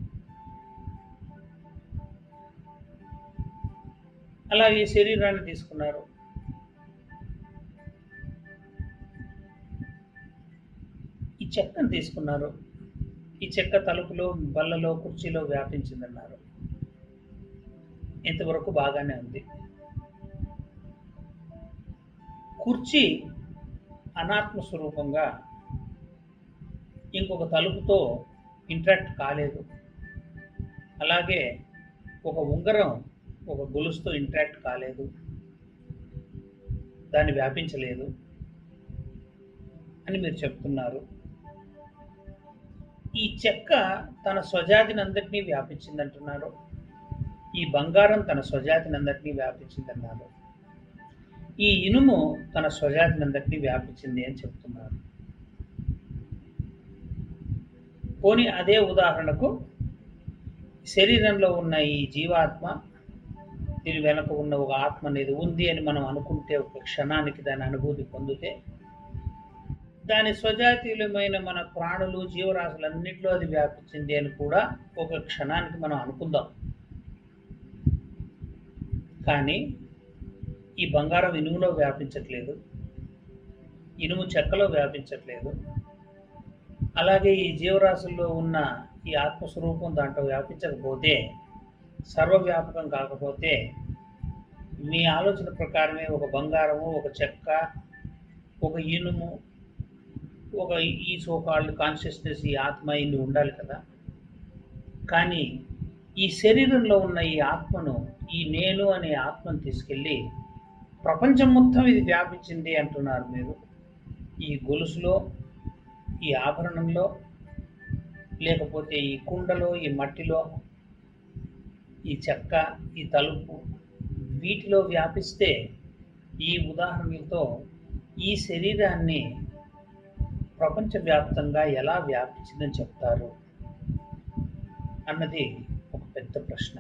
అలాగే శరీరాన్ని తీసుకున్నారు ఈ చెక్కను తీసుకున్నారు ఈ చెక్క తలుపులో బల్లలో కుర్చీలో వ్యాపించిందన్నారు ఇంతవరకు బాగానే ఉంది కుర్చీ అనాత్మ స్వరూపంగా ఇంకొక తలుపుతో ఇంట్రాక్ట్ కాలేదు అలాగే ఒక ఉంగరం ఒక గొలుసుతో ఇంట్రాక్ట్ కాలేదు దాన్ని వ్యాపించలేదు అని మీరు చెప్తున్నారు ఈ చెక్క తన స్వజాతిని అందరినీ వ్యాపించిందంటున్నారు ఈ బంగారం తన స్వజాతిని అందరినీ వ్యాపించిందన్నారు ఈ ఇనుము తన స్వజాతిని అందరినీ వ్యాపించింది అని చెప్తున్నారు పోనీ అదే ఉదాహరణకు శరీరంలో ఉన్న ఈ జీవాత్మ దీని వెనక ఉన్న ఒక ఆత్మ అనేది ఉంది అని మనం అనుకుంటే ఒక క్షణానికి దాని అనుభూతి పొందితే దాని స్వజాతీయులమైన మన ప్రాణులు జీవరాశులన్నింటిలో అది వ్యాపించింది అని కూడా ఒక క్షణానికి మనం అనుకుందాం కానీ ఈ బంగారం ఇనుములో వ్యాపించట్లేదు ఇనుము చెక్కలో వ్యాపించట్లేదు అలాగే ఈ జీవరాశుల్లో ఉన్న ఈ ఆత్మస్వరూపం దాంట్లో వ్యాపించకపోతే సర్వవ్యాపకం కాకపోతే మీ ఆలోచన ప్రకారమే ఒక బంగారము ఒక చెక్క ఒక ఇనుము ఒక ఈ సోకాల్డ్ కాన్షియస్నెస్ ఈ ఆత్మ ఇన్ని ఉండాలి కదా కానీ ఈ శరీరంలో ఉన్న ఈ ఆత్మను ఈ నేను అనే ఆత్మను తీసుకెళ్ళి ప్రపంచం మొత్తం ఇది వ్యాపించింది అంటున్నారు మీరు ఈ గొలుసులో ఈ ఆభరణంలో లేకపోతే ఈ కుండలో ఈ మట్టిలో ఈ చెక్క ఈ తలుపు వీటిలో వ్యాపిస్తే ఈ ఉదాహరణలతో ఈ శరీరాన్ని ప్రపంచవ్యాప్తంగా ఎలా వ్యాపించిందని చెప్తారు అన్నది ఒక పెద్ద ప్రశ్న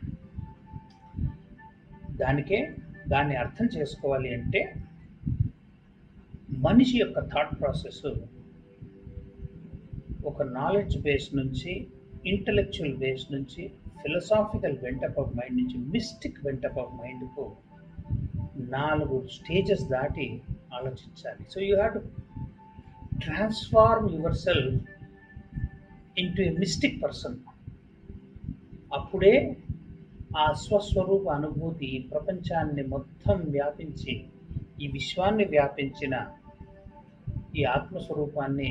దానికే దాన్ని అర్థం చేసుకోవాలి అంటే మనిషి యొక్క థాట్ ప్రాసెస్ ఒక నాలెడ్జ్ బేస్ నుంచి ఇంటలెక్చువల్ బేస్ నుంచి ఫిలసాఫికల్ వెంటప్ ఆఫ్ మైండ్ నుంచి మిస్టిక్ వెంటప్ ఆఫ్ మైండ్కు నాలుగు స్టేజెస్ దాటి ఆలోచించాలి so you have to transform your self into a mystic person అప్పుడే ఆ స్వస్వరూప అనుభూతి ఈ ప్రపంచాన్ని మొత్తం వ్యాపించి ఈ విశ్వాన్ని వ్యాపించిన ఈ ఆత్మస్వరూపాన్ని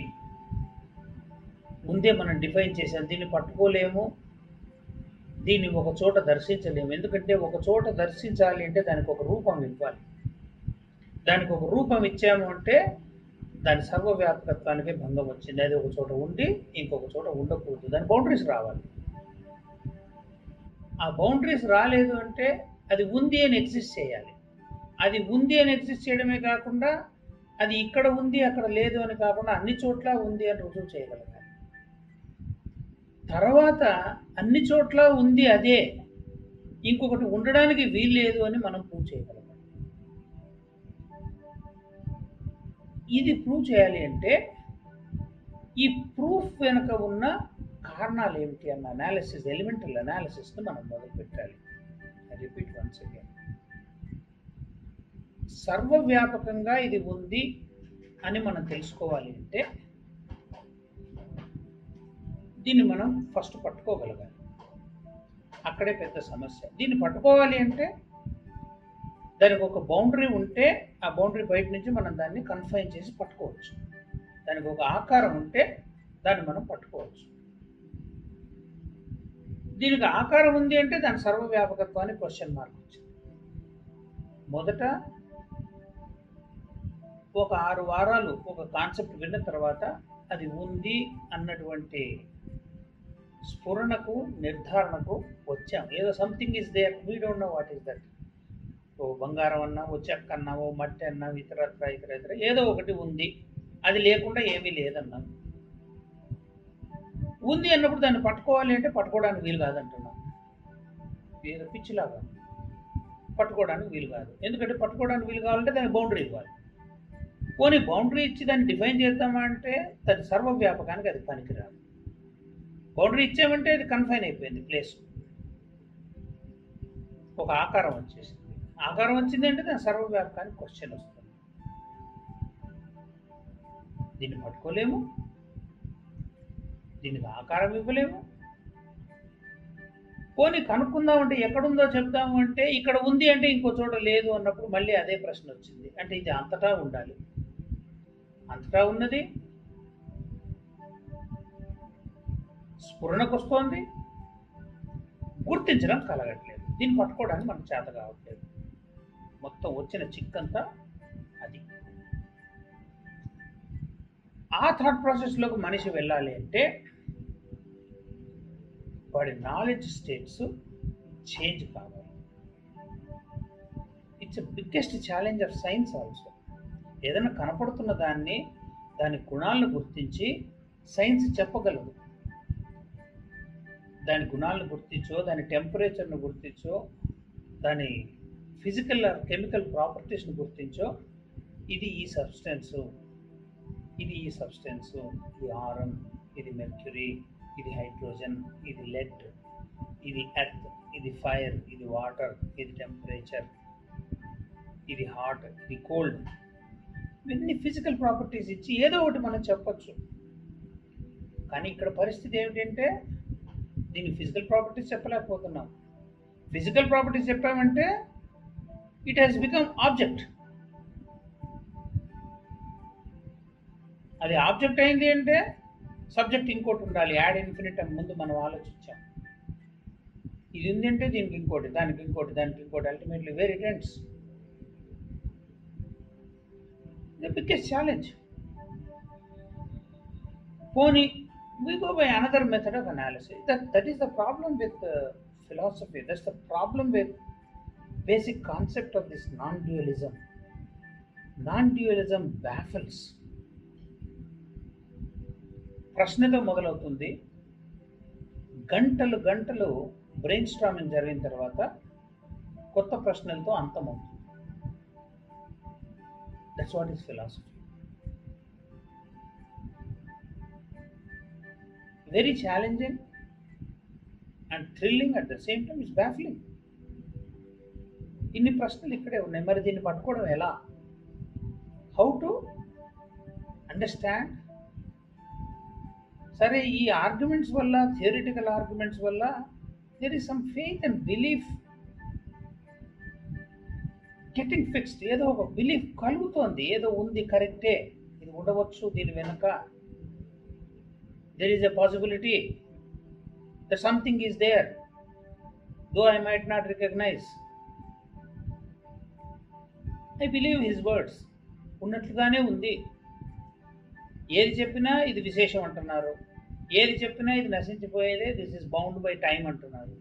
ముందే మనం డిఫైన్ చేసాం దీన్ని పట్టుకోలేము దీన్ని ఒక చోట దర్శించలేము ఎందుకంటే ఒక చోట దర్శించాలి అంటే దానికి ఒక రూపం ఇవ్వాలి దానికి ఒక రూపం ఇచ్చాము అంటే దాని సర్వవ్యాపకత్వానికి భంగం వచ్చింది అది ఒక చోట ఉండి ఇంకొక చోట ఉండకూడదు దాని బౌండరీస్ రావాలి ఆ బౌండరీస్ రాలేదు అంటే అది ఉంది అని ఎగ్జిస్ట్ చేయాలి అది ఉంది అని ఎగ్జిస్ట్ చేయడమే కాకుండా అది ఇక్కడ ఉంది అక్కడ లేదు అని కాకుండా అన్ని చోట్ల ఉంది అని రుజువు చేయగలగాలి తర్వాత అన్ని చోట్ల ఉంది అదే ఇంకొకటి ఉండడానికి వీల్లేదు అని మనం ప్రూవ్ చేయగలగాలి ఇది ప్రూవ్ చేయాలి అంటే ఈ ప్రూఫ్ వెనుక ఉన్న కారణాలు ఏమిటి అన్న అనాలిసిస్ ఎలిమెంటల్ అనాలిసిస్ని మనం మొదలు పెట్టాలి రిపీట్ వన్స్ అగైన్ సర్వవ్యాపకంగా ఇది ఉంది అని మనం తెలుసుకోవాలి అంటే దీన్ని మనం ఫస్ట్ పట్టుకోగలగాలి అక్కడే పెద్ద సమస్య దీన్ని పట్టుకోవాలి అంటే దానికి ఒక బౌండరీ ఉంటే ఆ బౌండరీ బయట నుంచి మనం దాన్ని కన్ఫైన్ చేసి పట్టుకోవచ్చు దానికి ఒక ఆకారం ఉంటే దాన్ని మనం పట్టుకోవచ్చు దీనికి ఆకారం ఉంది అంటే దాని సర్వవ్యాపకత్వాన్ని క్వశ్చన్ మార్క్ వచ్చింది మొదట ఒక ఆరు వారాలు ఒక కాన్సెప్ట్ విన్న తర్వాత అది ఉంది అన్నటువంటి స్ఫురణకు నిర్ధారణకు వచ్చాం ఏదో something is there we don't know what is that ఓ బంగారం అన్నా ఓ చెక్క అన్నా ఓ మట్టి అన్నా ఇతరత్ర ఇతర ఇతర ఏదో ఒకటి ఉంది అది లేకుండా ఏమీ లేదన్నాం ఉంది అన్నప్పుడు దాన్ని పట్టుకోవాలి అంటే పట్టుకోవడానికి వీలు కాదంటున్నాం ఏదో పిచ్చిలాగా పట్టుకోవడానికి వీలు కాదు ఎందుకంటే పట్టుకోవడానికి వీలు కావాలంటే దానికి బౌండరీ ఇవ్వాలి పోనీ బౌండరీ ఇచ్చి దాన్ని డిఫైన్ చేద్దామా అంటే దాని సర్వవ్యాపకానికి అది పనికిరాదు బౌండరీ ఇచ్చామంటే అది కన్ఫైన్ అయిపోయింది ప్లేస్ ఒక ఆకారం వచ్చేసింది ఆకారం వచ్చింది అంటే దాని సర్వవ్యాపకానికి క్వశ్చన్ వస్తుంది దీన్ని పట్టుకోలేము దీనికి ఆకారం ఇవ్వలేము పోనీ కనుక్కుందాం అంటే ఎక్కడుందో చెప్దాము అంటే ఇక్కడ ఉంది అంటే ఇంకో చోట లేదు అన్నప్పుడు మళ్ళీ అదే ప్రశ్న వచ్చింది అంటే ఇది అంతటా ఉండాలి అంతటా ఉన్నది స్ఫురణకు వస్తోంది గుర్తించడం కలగట్లేదు దీన్ని పట్టుకోవడానికి మనకు చేత కావట్లేదు మొత్తం వచ్చిన చిక్కంతా అది ఆ థాట్ ప్రాసెస్లోకి మనిషి వెళ్ళాలి అంటే వాడి నాలెడ్జ్ స్టేట్స్ చేంజ్ కావాలి it's biggest challenge of science also ఏదైనా కనపడుతున్న దాన్ని దాని గుణాలను గుర్తించి సైన్స్ చెప్పగలదు దాని గుణాలను గుర్తించో దాని టెంపరేచర్ను గుర్తించో దాని ఫిజికల్ కెమికల్ ప్రాపర్టీస్ని గుర్తించో ఇది ఈ సబ్స్టెన్స్ ఇది ఈ సబ్స్టెన్స్ ఇది ఆరన్ ఇది మెర్క్యూరీ ఇది హైడ్రోజన్ ఇది లెడ్ ఇది ఎర్త్ ఇది ఫైర్ ఇది వాటర్ ఇది టెంపరేచర్ ఇది హాట్ ఇది కోల్డ్ ఇవన్నీ ఫిజికల్ ప్రాపర్టీస్ ఇచ్చి ఏదో ఒకటి మనం చెప్పొచ్చు కానీ ఇక్కడ పరిస్థితి ఏమిటంటే దీని ఫిజికల్ ప్రాపర్టీస్ చెప్పలేకపోతున్నాం ఫిజికల్ ప్రాపర్టీస్ చెప్పామంటే ఇట్ హ్యాస్ బికమ్ ఆబ్జెక్ట్ అది ఆబ్జెక్ట్ అయింది అంటే సబ్జెక్ట్ ఇంకోటి ఉండాలి యాడ్ ఇన్ఫినిట్ అని ముందు మనం ఆలోచించాం ఇది ఉంది అంటే దీనికి ఇంకోటి దానికి ఇంకోటి దానికి ఇంకోటి ultimately very ends the biggest challenge పోనీ we go by another method of analysis. That, that is the problem with uh, philosophy. That's the problem with basic concept of this non-dualism. Non-dualism baffles. ప్రశ్నతో మొదలవుతుంది గంటలు గంటలు brain storming జరిగిన తర్వాత కొత్త ప్రశ్నలతో అంతమవుతుంది that's what is philosophy very challenging and thrilling at the same time is baffling ఇన్ని ప్రశ్నలు ఇక్కడే ఉన్నాయి మరి దీన్ని పట్టుకోవడం ఎలా హౌ టు అండర్స్టాండ్ సరే ఈ ఆర్గ్యుమెంట్స్ వల్ల థియరిటికల్ ఆర్గ్యుమెంట్స్ వల్ల there is some faith and belief getting fixed ఏదో ఒక బిలీఫ్ కలుగుతోంది ఏదో ఉంది కరెక్టే ఇది ఉండవచ్చు దీని వెనుక there is a possibility that something is there, though I might not recognize. I believe his words. ఉన్నట్లుగానే ఉంది ఏది చెప్పినా ఇది విశేషం అంటున్నారు ఏది చెప్పినా ఇది నశించిపోయేదే this is bound by time అంటున్నారు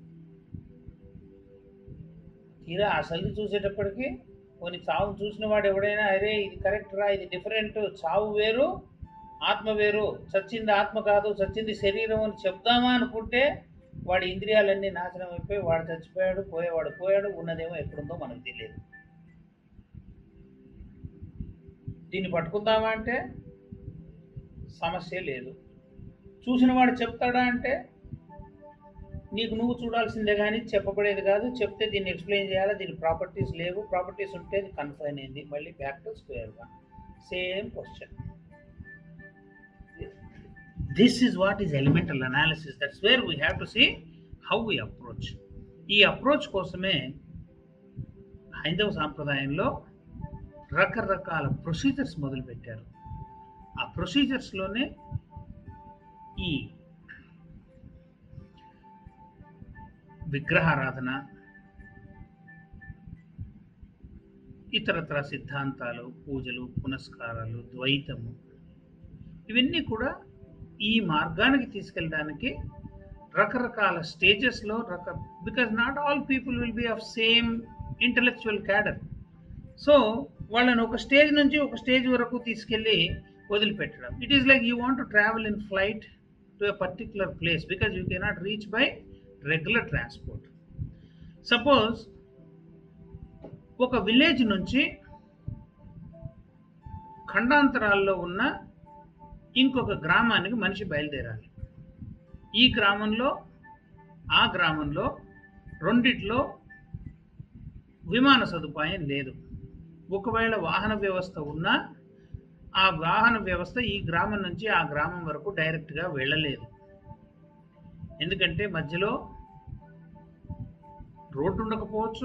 తీరా అసలు చూసేటప్పటికి కొన్ని చావు చూసిన వాడు ఎవడైనా అరే ఇది కరెక్ట్ రా ఇది డిఫరెంట్ చావు వేరు ఆత్మ వేరు చచ్చింది ఆత్మ కాదు చచ్చింది శరీరం అని చెప్దామా అనుకుంటే వాడి ఇంద్రియాలన్నీ నాశనం అయిపోయి వాడు చచ్చిపోయాడు పోయేవాడు పోయాడు ఉన్నదేమో ఎక్కడుందో మనకు తెలియదు దీన్ని పట్టుకుందామా అంటే సమస్య లేదు చూసిన వాడు చెప్తాడా అంటే నీకు నువ్వు చూడాల్సిందే కానీ చెప్పబడేది కాదు చెప్తే దీన్ని ఎక్స్ప్లెయిన్ చేయాలి దీని ప్రాపర్టీస్ లేవు ప్రాపర్టీస్ ఉంటే అది కన్ఫైన్ అయింది మళ్ళీ back to square one same question this is what is elemental analysis that's where we have to see how we approach ఈ అప్రోచ్ కోసమే హైందవ సాంప్రదాయంలో రకరకాల ప్రొసీజర్స్ మొదలుపెట్టారు ఆ ప్రొసీజర్స్లోనే ఈ విగ్రహారాధన ఇతరత్ర సిద్ధాంతాలు పూజలు పునస్కారాలు ద్వైతము ఇవన్నీ కూడా ఈ మార్గానికి తీసుకెళ్ళడానికి రకరకాల స్టేజెస్లో రక because not all people will be of same intellectual cadre so వాళ్ళని ఒక స్టేజ్ నుంచి ఒక స్టేజ్ వరకు తీసుకెళ్ళి వదిలిపెట్టడం it is like you want to travel in flight to a particular place because you cannot reach by regular transport suppose ఒక village నుంచి ఖండాంతరాల్లో ఉన్న ఇంకొక గ్రామానికి మనిషి బయలుదేరాలి ఈ గ్రామంలో ఆ గ్రామంలో రెండిట్లో విమాన సదుపాయం లేదు ఒకవేళ వాహన వ్యవస్థ ఉన్నా ఆ వాహన వ్యవస్థ ఈ గ్రామం నుంచి ఆ గ్రామం వరకు డైరెక్ట్గా వెళ్ళలేదు ఎందుకంటే మధ్యలో రోడ్డు ఉండకపోవచ్చు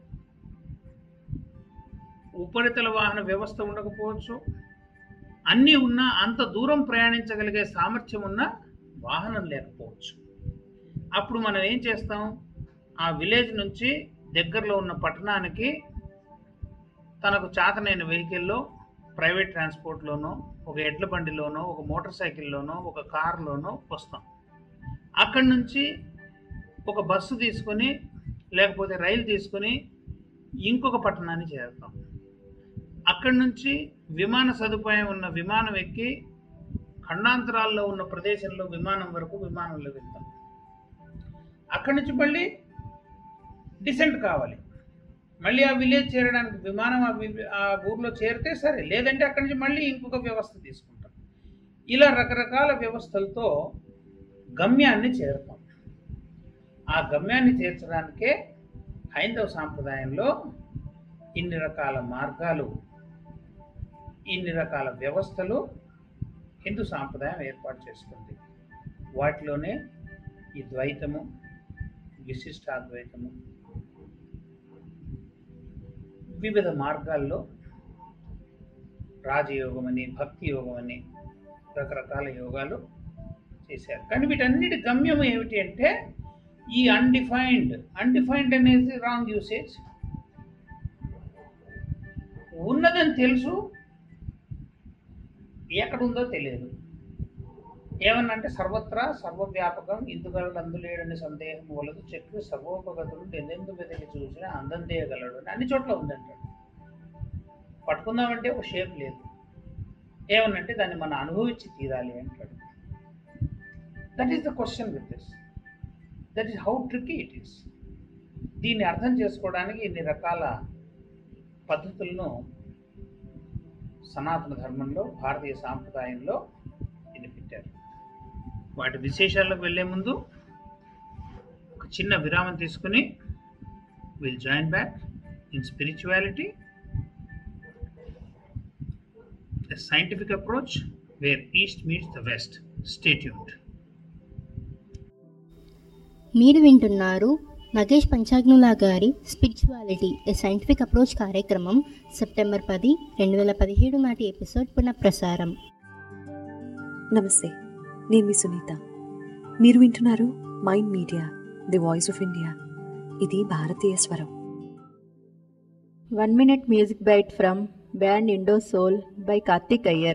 ఉపరితల వాహన వ్యవస్థ ఉండకపోవచ్చు అన్నీ ఉన్నా అంత దూరం ప్రయాణించగలిగే సామర్థ్యం ఉన్న వాహనం లేకపోవచ్చు అప్పుడు మనం ఏం చేస్తాం ఆ విలేజ్ నుంచి దగ్గరలో ఉన్న పట్టణానికి తనకు చాతనైన వెహికల్లో ప్రైవేట్ ట్రాన్స్పోర్ట్లోనో ఒక ఎడ్ల బండిలోనో ఒక మోటార్ సైకిల్లోనో ఒక కారులోనో వస్తాం అక్కడి నుంచి ఒక బస్సు తీసుకొని లేకపోతే రైలు తీసుకొని ఇంకొక పట్టణాన్ని చేరుతాం అక్కడి నుంచి విమాన సదుపాయం ఉన్న విమానం ఎక్కి ఖండాంతరాల్లో ఉన్న ప్రదేశంలో విమానం వరకు విమానంలో వెళ్తాం అక్కడి నుంచి మళ్ళీ డిసెంట్ కావాలి మళ్ళీ ఆ విలేజ్ చేరడానికి విమానం ఆ వి- ఆ ఊర్లో చేరితే సరే లేదంటే అక్కడి నుంచి మళ్ళీ ఇంకొక వ్యవస్థ తీసుకుంటాం ఇలా రకరకాల వ్యవస్థలతో గమ్యాన్ని చేరుతాం ఆ గమ్యాన్ని చేర్చడానికే హైందవ సాంప్రదాయంలో ఇన్ని రకాల మార్గాలు ఇన్ని రకాల వ్యవస్థలు హిందూ సాంప్రదాయం ఏర్పాటు చేస్తుంది వాటిలోనే ఈ ద్వైతము విశిష్టాద్వైతము వివిధ మార్గాల్లో రాజయోగం అని భక్తి యోగం అని రకరకాల యోగాలు చేశారు కానీ వీటన్నిటి గమ్యం ఏమిటి అంటే ఈ అన్డిఫైన్డ్ అన్డిఫైన్డ్ అనేది రాంగ్ యూసేజ్ ఉన్నదని తెలుసు ఎక్కడుందో తెలియదు ఏమన్నంటే సర్వత్రా సర్వవ్యాపకం ఇందుగలడు అందులేడని సందేహం వలదు చెట్లు సర్వోపగతులు ఎందెందు వెతికి చూసినా అందందేయగలడు అని అన్ని చోట్ల ఉందంటాడు పట్టుకుందామంటే ఒక షేప్ లేదు ఏమనంటే దాన్ని మనం అనుభవించి తీరాలి అంటాడు that is the question with this that is how tricky it is దీన్ని అర్థం చేసుకోవడానికి ఇన్ని రకాల పద్ధతులను సనాతన ధర్మంలో భారతీయ సాంప్రదాయంలో దీన్ని పెట్టారు వాటి విశేషాలకు వెళ్ళే ముందు ఒక చిన్న విరామం తీసుకుని will join back in spirituality a scientific approach where east meets the west stay tuned మీరు వింటున్నారు నగేష్ పంచాగ్నులా గారి స్పిరిచువాలిటీ ఏ సైంటిఫిక్ అప్రోచ్ కార్యక్రమం సెప్టెంబర్ పది రెండు వేల పదిహేడు నాటి ఎపిసోడ్ పునఃప్రసారం నమస్తే నేను మీ సునీత మీరు వింటున్నారు mind Media the voice of India ఇది భారతీయ స్వరం One minute music bite from band Indo Soul by Karthik Iyer.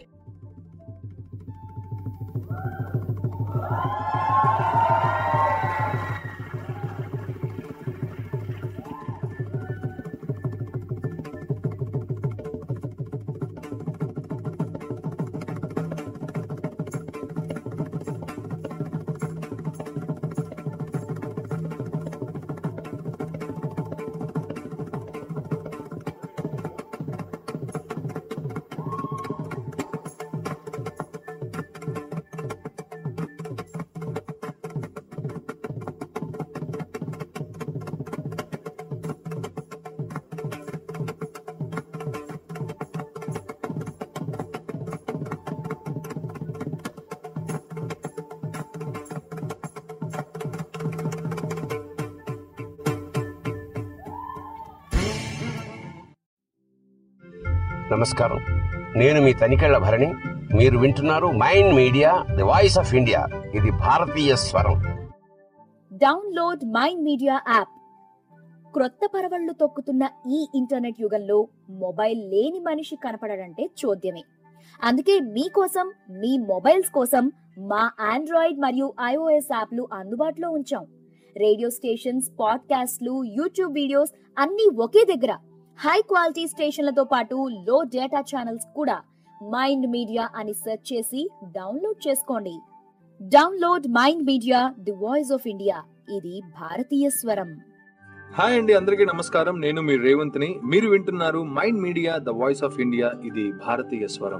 నమస్కారం నేను మీ తనికెళ్ల భరణి మీరు వింటున్నారు mind Media the voice of India ఇది భారతీయ స్వరం డౌన్లోడ్ మైండ్ మీడియా యాప్ క్రొత్త పరవళ్లు తొక్కుతున్న ఈ ఇంటర్నెట్ యుగంలో మొబైల్ లేని మనిషి కనపడడంటే చూద్యమే అందుకే మీకోసం మీ మొబైల్స్ కోసం మా ఆండ్రాయిడ్ మరియు ఐఓఎస్ యాప్లు అందుబాటులో ఉంచాం రేడియో స్టేషన్స్ పాడ్కాస్ట్లు యూట్యూబ్ వీడియోస్ అన్నీ ఒకే దగ్గర హై క్వాలిటీ స్టేషన్లతో పాటు లో డేటా ఛానల్స్ కూడా మైండ్ మీడియా అని సెర్చ్ చేసి డౌన్లోడ్ చేసుకోండి download Mind Media the voice of India ఇది భారతీయ స్వరం హాయ్ అండి అందరికీ నమస్కారం నేను మీ రేవంత్ని మీరు వింటున్నారు mind media the voice of India ఇది భారతీయ స్వరం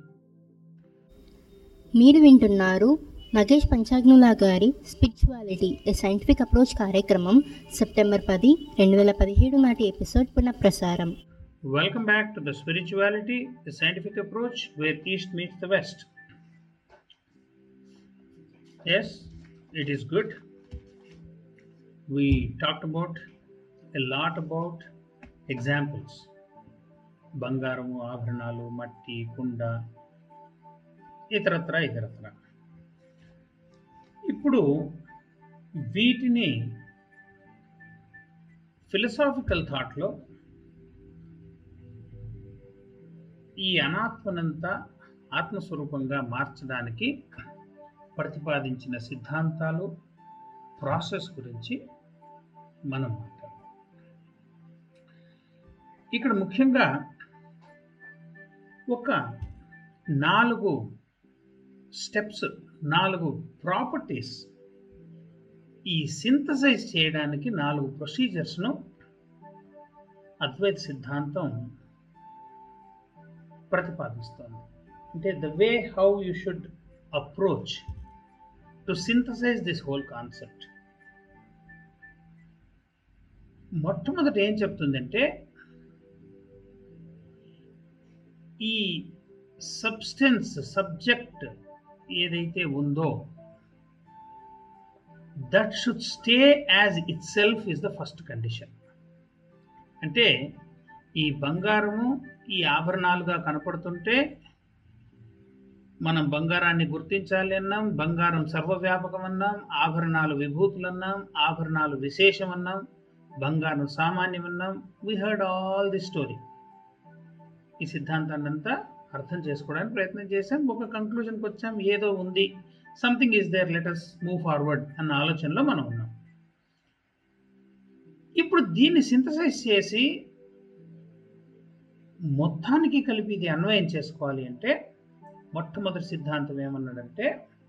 మీరు వింటున్నారు నగేష్ పంచాగ్నులా గారి స్పిరిచువాలిటీ ఏ సైంటిఫిక్ అప్రోచ్ కార్యక్రమం సెప్టెంబర్ పది రెండు వేల పదిహేడు నాటి ఎపిసోడ్ పునఃప్రసారం Welcome back to the spirituality, the scientific approach where East meets the West. Yes, it is good. We talked about a lot about examples. బంగారము ఆభరణాలు మట్టి కుండ ఇతరత్ర ఇతరత్ర ఇప్పుడు వీటిని ఫిలసాఫికల్ థాట్లో ఈ అనాత్మనంతా ఆత్మస్వరూపంగా మార్చడానికి ప్రతిపాదించిన సిద్ధాంతాలు ప్రాసెస్ గురించి మనం మాట్లాడదాం ఇక్కడ ముఖ్యంగా ఒక నాలుగు స్టెప్స్ నాలుగు ప్రాపర్టీస్ ఈ సింథసైజ్ చేయడానికి నాలుగు ప్రొసీజర్స్ను అద్వైత సిద్ధాంతం ప్రతిపాదిస్తోంది అంటే the way how you should approach to synthesize this whole concept మొట్టమొదట ఏం చెప్తుందంటే ఈ సబ్స్టెన్స్ సబ్జెక్ట్ ఏదైతే ఉందో that should stay as it self is the first condition అంటే ఈ బంగారము ఈ ఆభరణాలుగా కనపడుతుంటే మనం బంగారాన్ని గుర్తించాలి అన్నాం బంగారం సర్వవ్యాపకం అన్నాం ఆభరణాలు విభూతులు అన్నాం ఆభరణాలు విశేషం అన్నాం బంగారం సామాన్యం అన్నాం we heard all the story ఈ సిద్ధాంతాన్ని అంతా అర్థం చేసుకోవడానికి ప్రయత్నం చేశాం ఒక కంక్లూజన్కి వచ్చాం ఏదో ఉంది something is there let us move forward అన్న ఆలోచనలో మనం ఉన్నాం ఇప్పుడు దీన్ని సింథసైజ్ చేసి మొత్తానికి కలిపి ఇది అన్వయం చేసుకోవాలి అంటే మొట్టమొదటి సిద్ధాంతం ఏమన్నాడంటే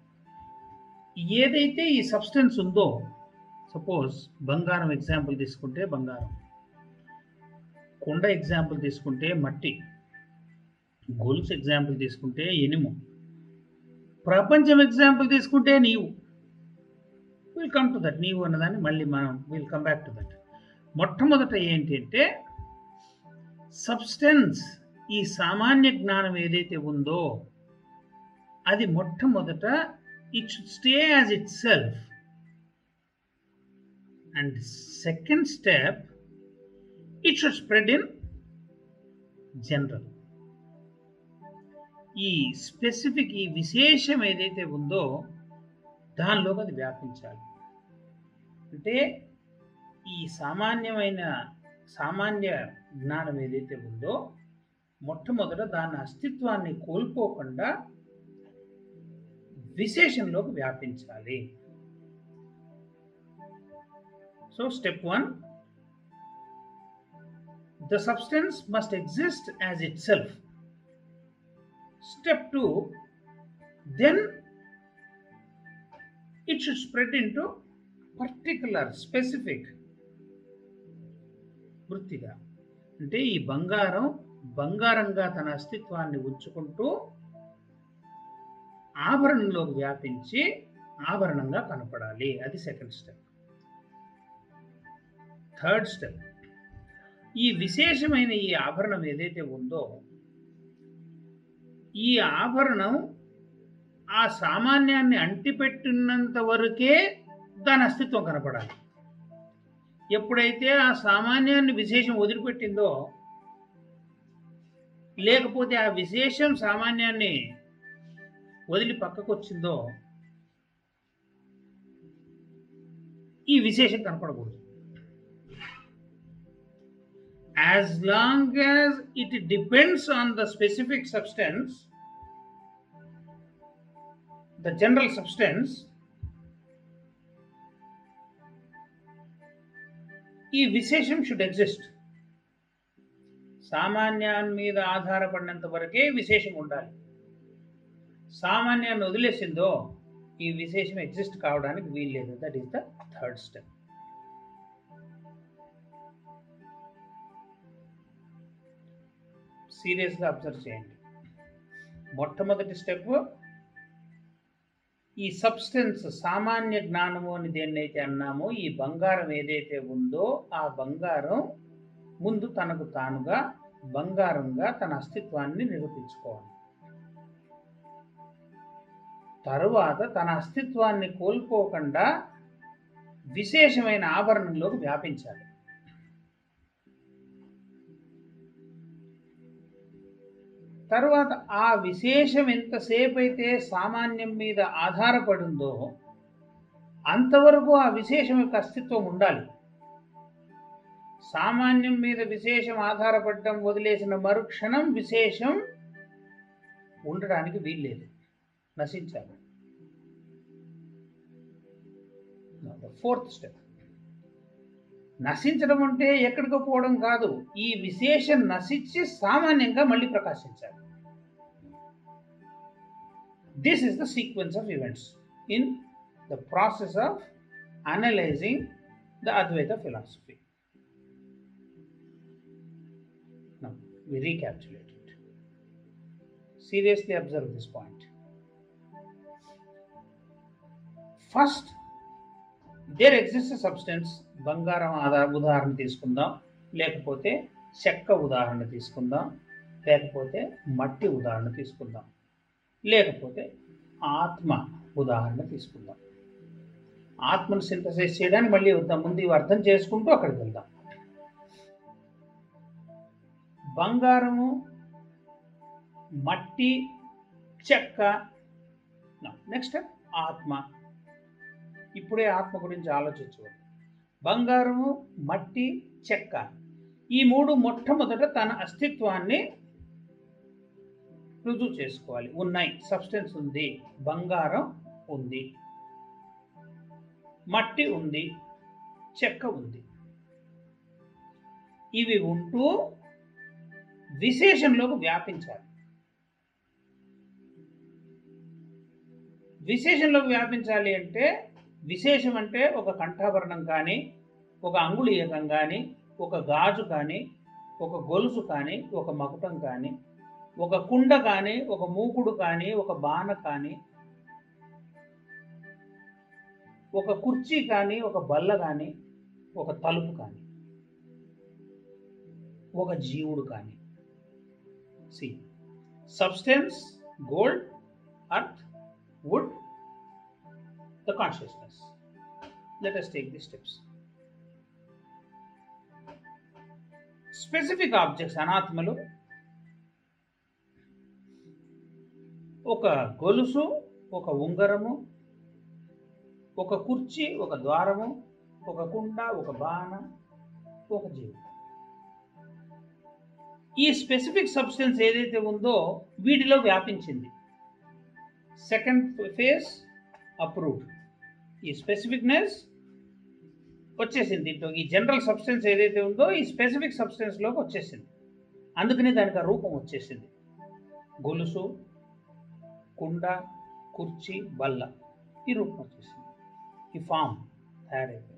ఏదైతే ఈ సబ్స్టెన్స్ ఉందో సపోజ్ బంగారం ఎగ్జాంపుల్ తీసుకుంటే బంగారం కొండ ఎగ్జాంపుల్ తీసుకుంటే మట్టి గొలుసు ఎగ్జాంపుల్ తీసుకుంటే ఇనుము ప్రపంచం ఎగ్జాంపుల్ తీసుకుంటే నీవు విల్ కమ్ టు దట్ నీవు అన్నదాన్ని మళ్ళీ మనం will come back to that మొట్టమొదట ఏంటి అంటే సబ్స్టెన్స్ ఈ సామాన్య జ్ఞానం ఏదైతే ఉందో అది మొట్టమొదట it should stay as it self and second step it should spread in general ఈ స్పెసిఫిక్ ఈ విశేషం ఏదైతే ఉందో దానిలోకి అది వ్యాపించాలి అంటే ఈ సామాన్యమైన సామాన్య జ్ఞానం ఏదైతే ఉందో మొట్టమొదట దాని అస్తిత్వాన్ని కోల్పోకుండా విశేషంలోకి వ్యాపించాలి so step one the substance must exist as it self Step 2 then it should spread into particular specific వృత్తిగా అంటే ఈ బంగారం బంగారంగా తన అస్తిత్వాన్ని ఉంచుకుంటూ ఆభరణంలోకి వ్యాపించి ఆభరణంగా కనపడాలి అది సెకండ్ స్టెప్ థర్డ్ స్టెప్ ఈ విశేషమైన ఈ ఆభరణం ఏదైతే ఉందో ఈ ఆభరణం ఆ సామాన్యాన్ని అంటిపెట్టినంత వరకే దాని అస్తిత్వం కనపడాలి ఎప్పుడైతే ఆ సామాన్యాన్ని విశేషం వదిలిపెట్టిందో లేకపోతే ఆ విశేషం సామాన్యాన్ని వదిలి పక్కకు వచ్చిందో ఈ విశేషం కనపడకూడదు as long as it depends on the specific substance, the general substance, ఈ విశేషం షుడ్ ఎగ్జిస్ట్ సామాన్యాన్ని మీద ఆధారపడినంత వరకే విశేషం ఉండాలి సామాన్యాన్ని వదిలేసిందో ఈ విశేషం ఎగ్జిస్ట్ కావడానికి వీల్లేదు that is the third step సీరియస్గా అబ్జర్వ్ చేయండి మొట్టమొదటి స్టెప్ ఈ సబ్స్టెన్స్ సామాన్య జ్ఞానము అని దేన్నైతే అన్నామో ఈ బంగారం ఏదైతే ఉందో ఆ బంగారం ముందు తనకు తానుగా బంగారంగా తన అస్తిత్వాన్ని నిరూపించుకోవాలి తరువాత తన అస్తిత్వాన్ని కోల్పోకుండా విశేషమైన ఆభరణంలోకి వ్యాపించాలి తరువాత ఆ విశేషం ఎంతసేపు అయితే సామాన్యం మీద ఆధారపడిందో అంతవరకు ఆ విశేషం యొక్క అస్తిత్వం ఉండాలి సామాన్యం మీద విశేషం ఆధారపడటం వదిలేసిన మరుక్షణం విశేషం ఉండడానికి వీల్లేదు నశించాలి ఫోర్త్ స్టెప్ నశించడం అంటే ఎక్కడికో పోవడం కాదు ఈ విశేషం నశించి సామాన్యంగా మళ్ళీ ప్రకాశించాలి this is the sequence of events in the process of analysing the Advaita philosophy Now, we recapitulate it. Seriously observe this point. First, there exists a substance, బంగారం ఆధార ఉదాహరణ తీసుకుందాం లేకపోతే చెక్క ఉదాహరణ తీసుకుందాం లేకపోతే మట్టి ఉదాహరణ తీసుకుందాం లేకపోతే ఆత్మ ఉదాహరణ తీసుకుందాం ఆత్మను సింథసైజ్ చేయడానికి మళ్ళీ వద్దాం ముందు ఇవి అర్థం చేసుకుంటూ అక్కడికి వెళ్దాం బంగారము మట్టి చెక్క నెక్స్ట్ ఆత్మ ఇప్పుడే ఆత్మ గురించి ఆలోచించవద్దు బంగారము మట్టి చెక్క ఈ మూడు మొట్టమొదట తన అస్తిత్వాన్ని రుజువు చేసుకోవాలి ఉన్నాయి సబ్స్టెన్స్ ఉంది బంగారం ఉంది మట్టి ఉంది చెక్క ఉంది ఇవి ఉంటూ విశేషంలోకి వ్యాపించాలి విశేషంలోకి వ్యాపించాలి అంటే విశేషం అంటే ఒక కంఠాభరణం కానీ ఒక అంగుళీయకం కానీ ఒక గాజు కానీ ఒక గొలుసు కానీ ఒక మకుటం కానీ ఒక కుండ కానీ ఒక మూకుడు కానీ ఒక బాణ కానీ ఒక కుర్చీ కానీ ఒక బల్ల కానీ ఒక తలుపు కానీ ఒక జీవుడు కానీ see substance gold earth wood the consciousness let us take the steps specific objects అనాత్మలు ఒక గొలుసు ఒక ఉంగరము ఒక కుర్చీ ఒక ద్వారము ఒక కుండ ఒక బాణ ఒక జీవుడు ఈ స్పెసిఫిక్ సబ్స్టెన్స్ ఏదైతే ఉందో వీటిలో వ్యాపించింది సెకండ్ ఫేజ్ అప్రూవ్డ్ ఈ స్పెసిఫిక్నెస్ వచ్చేసింది దీంట్లో ఈ జనరల్ సబ్స్టెన్స్ ఏదైతే ఉందో ఈ స్పెసిఫిక్ సబ్స్టెన్స్లోకి వచ్చేసింది అందుకని దానికి ఆ రూపం వచ్చేసింది గొలుసు కుండ కుర్చీ బల్ల ఈ రూపం వచ్చేసింది ఈ ఫామ్ తయారైపోయింది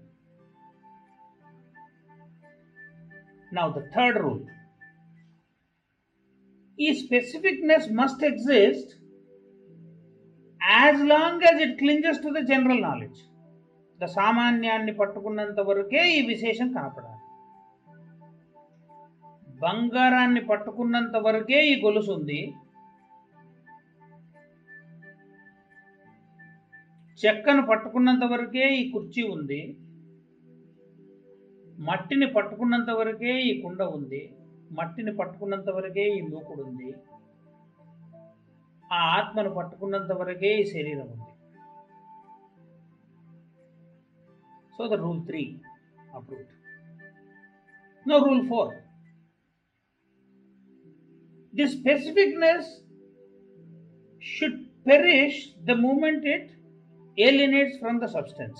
నౌ ద థర్డ్ రూల్ ఈ specificness must exist as long as it clings to the general knowledge the సామాన్యాన్ని పట్టుకున్నంత వరకే ఈ విశేషం కనపడాలి బంగారాన్ని పట్టుకున్నంత వరకే ఈ గొలుసు ఉంది చెక్కను పట్టుకున్నంత వరకే ఈ కుర్చీ ఉంది మట్టిని పట్టుకున్నంత వరకే ఈ కుండ ఉంది మట్టిని పట్టుకున్నంత వరకే ఈ మూకుడు ఉంది ఆ ఆత్మను పట్టుకున్నంత వరకే ఈ శరీరం ఉంది so the rule three approved now rule four the specificness should perish the moment it alienates from the substance.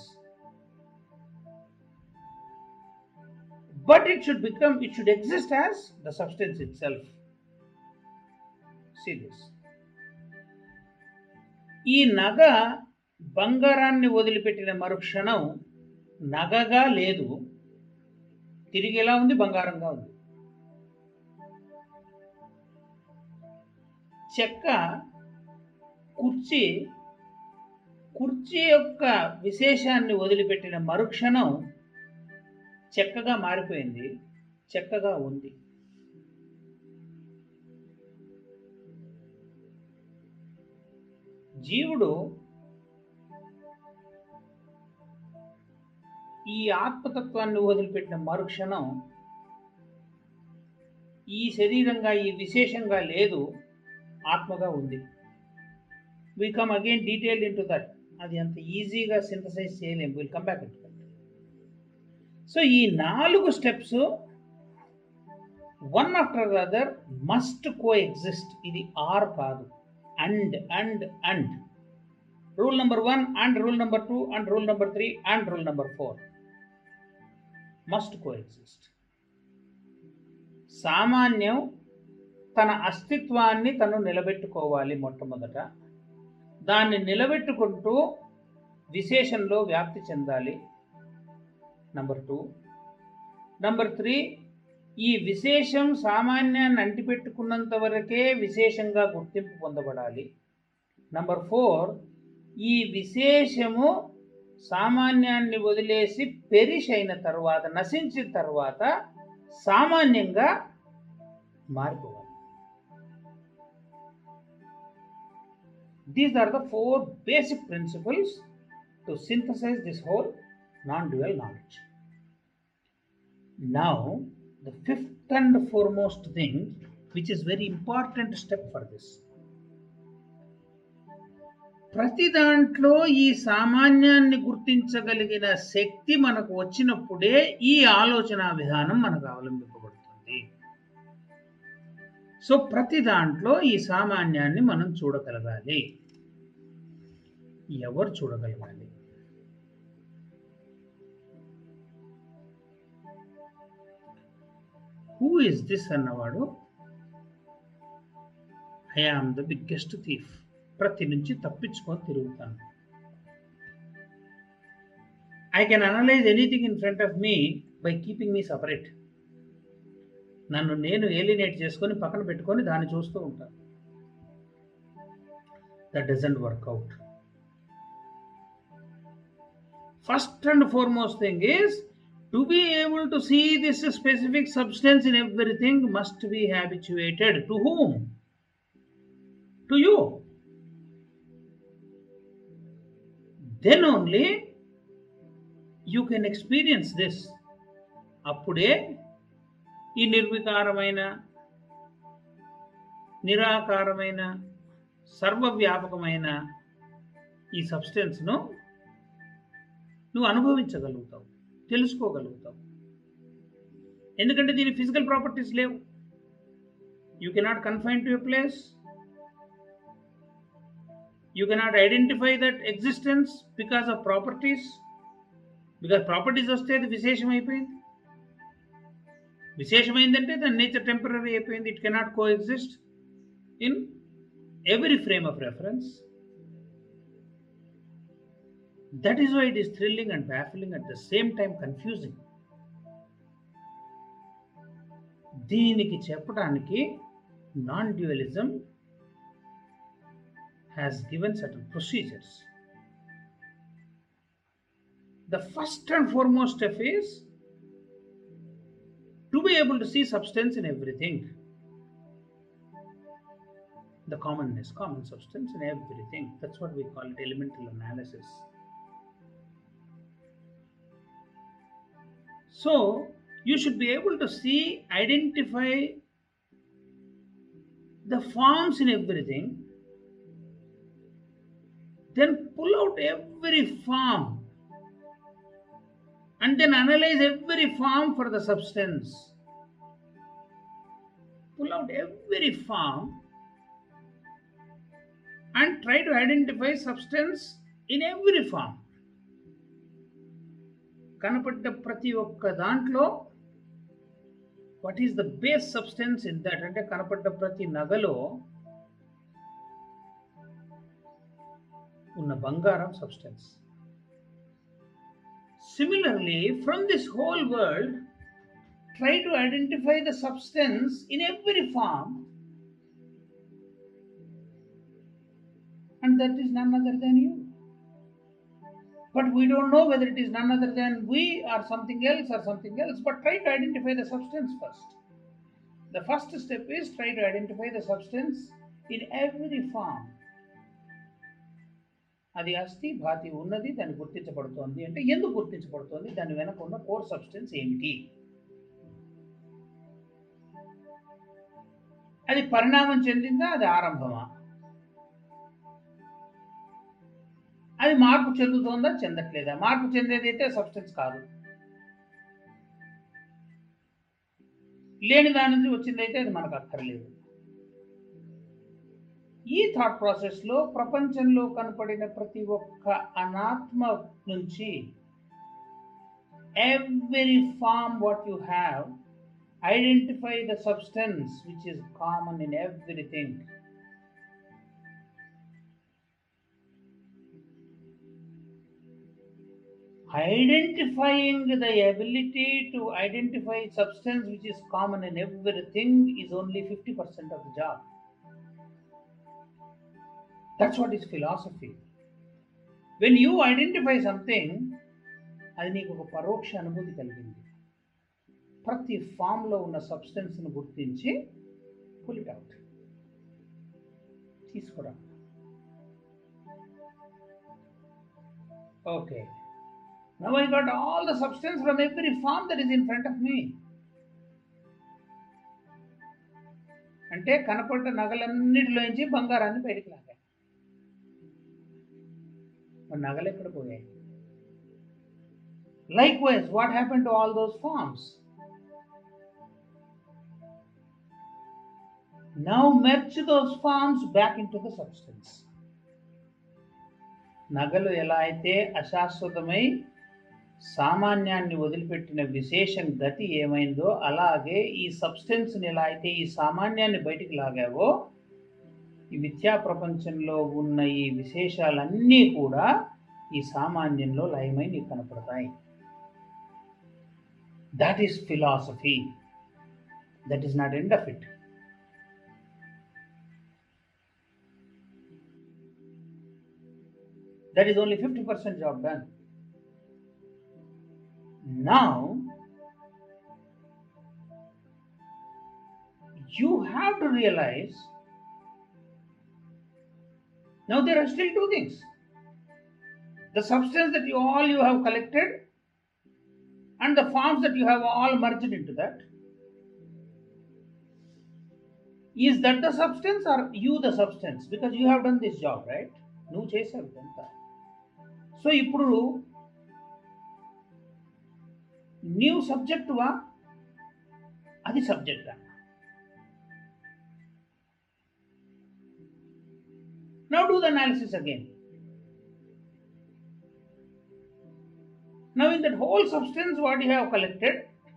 But it should become, it should exist as the substance itself. See this. ఈ నగ బంగారాన్ని వదిలిపెట్టిన మరుక్షణం నగగా లేదు తిరిగి ఎలా ఉంది బంగారంగా ఉంది చెక్క కుర్చీ కుర్చీ యొక్క విశేషాన్ని వదిలిపెట్టిన మరుక్షణం చెక్కగా మారిపోయింది చెక్కగా ఉంది జీవుడు ఈ ఆత్మతత్వాన్ని వదిలిపెట్టిన మరుక్షణం ఈ శరీరంగా ఈ విశేషంగా లేదు ఆత్మగా ఉంది we come again detailed into that అది అంత ఈజీగా సింథసైజ్ చేయలేము విల్ కమ్ బ్యాక్ సో ఈ నాలుగు steps one after the other must coexist ఇది ఆర్ కాదు and and and rule number one and rule number two and rule number three and rule number four must coexist సామాన్యం తన అస్తిత్వాన్ని తను నిలబెట్టుకోవాలి మొట్టమొదట దాన్ని నిలబెట్టుకుంటూ విశేషంలో వ్యాప్తి చెందాలి నంబర్ టూ నంబర్ త్రీ ఈ విశేషం సామాన్యాన్ని అంటిపెట్టుకున్నంత వరకే విశేషంగా గుర్తింపు పొందబడాలి నంబర్ ఫోర్ ఈ విశేషము సామాన్యాన్ని వదిలేసి పెరిష్ అయిన తర్వాత నశించిన తర్వాత సామాన్యంగా మారిపోవాలి these are the four basic principles to synthesize this whole non dual knowledge now the fifth and foremost thing, which is very important step for this. ప్రతి దాంట్లో ఈ సామాన్యాన్ని గుర్తించగలిగిన శక్తి మనకు వచ్చినప్పుడే ఈ ఆలోచన విధానం మనకు అవలంబింపబడుతుంది సో ప్రతి దాంట్లో ఈ సామాన్యాన్ని మనం చూడగలగాలి ఎవరు చూడగలగాలి హూ ఇస్ దిస్ అన్నవాడు I am the biggest thief ప్రతి నుంచి తప్పించుకొని తిరుగుతాను I can analyze anything in front of me by keeping me separate నన్ను నేను ఏలినేట్ చేసుకొని పక్కన పెట్టుకొని దాన్ని చూస్తూ ఉంటాను that doesn't work out first and foremost thing is to be able to see this specific substance in everything must be habituated to whom to you then only you can experience this అప్పుడే ఈ నిర్వికారమైన నిరాకారమైన సర్వవ్యాపకమైన ఈ సబ్స్టెన్స్ను నువ్వు అనుభవించగలుగుతావు తెలుసుకోగలుగుతావు ఎందుకంటే దీని physical properties లేవు you cannot confine to a place you cannot identify that existence because of properties because properties వస్తే అది విశేషం అయిపోయింది విశేషమైందంటే దాని నేచర్ టెంపరీ అయిపోయింది it cannot coexist in every frame of reference. That is why it is thrilling and baffling at the same time confusing. దీనికి చెప్పడానికి non dualism has given certain procedures. The first and foremost step is to be able to see substance in everything. The commonness, common substance in everything. That's what we call it elemental analysis. So, you should be able to see, identify the forms in everything, then pull out every form and then analyze every form for the substance. Pull out every form and try to identify substance in every form. కనపడ్డ ప్రతి ఒక్క దాంట్లో what is the base substance in that అంటే కనపడ్డ ప్రతి నగలో ఉన్న బంగారం substance similarly from this whole world try to identify the substance in every form and that is none other than you. But we don't know whether it is none other than we or something else or something else, but try to identify the substance first. The first step is try to identify the substance in every form. అది అస్థి భాతి ఉన్నది దాన్ని గుర్తించబడుతోంది అంటే ఎందుకు గుర్తించబడుతోంది దాని వెనక ఉన్న కోర్ సబ్స్టెన్స్ ఏమిటి అది పరిణామం చెందిందా అది ఆరంభమా అది మార్పు చెందుతుందా చెందట్లేదా మార్పు చెందేదైతే సబ్స్టెన్స్ కాదు లేని దాని నుంచి వచ్చిందైతే అది మనకు అక్కర్లేదు ఈ థాట్ ప్రాసెస్లో ప్రపంచంలో కనపడిన ప్రతి ఒక్క అనాత్మ నుంచి every form what you have identify the substance which is common in everything identifying the ability to identify substance which is common in everything is only 50% of the job that's what is philosophy when you identify something అది నీకు ఒక పరోక్ష అనుభూతి కలిగింది ప్రతి ఫామ్లో ఉన్న సబ్స్టెన్స్ను గుర్తించి పులిట్ అవుట్ తీసుకురా okay now I got all the substance from every form that is in front of me అంటే కనపడ్డ నగలన్నిటిలోంచి బంగారాన్ని బయటికి లాగా నగలు ఎక్కడ పోయాయి Likewise, what happened to all those forms? Now merge those forms back into the substance. నగలు ఎలా అయితే అశాశ్వతమై సామాన్యాన్ని వదిలిపెట్టిన విశేషం గతి ఏమైందో అలాగే ఈ సబ్స్టెన్స్ని ఎలా అయితే ఈ సామాన్యాన్ని బయటికి లాగావో ఈ మిథ్యా ప్రపంచంలో ఉన్న ఈ విశేషాలన్నీ కూడా ఈ సామాన్యంలో లయమై నీకు కనపడతాయి That is philosophy. That is not end of it. That is only 50% job done. Now, you have to realize now there are still two things. The substance that you all you have collected and the forms that you have all merged into that is that the substance or you the substance because you have done this job right నువ్వు చేసావు ఇదంతా so ఇప్పుడు నీవు సబ్జెక్టువా అది సబ్జెక్టా now do the analysis again Now, in that whole substance, what you have collected,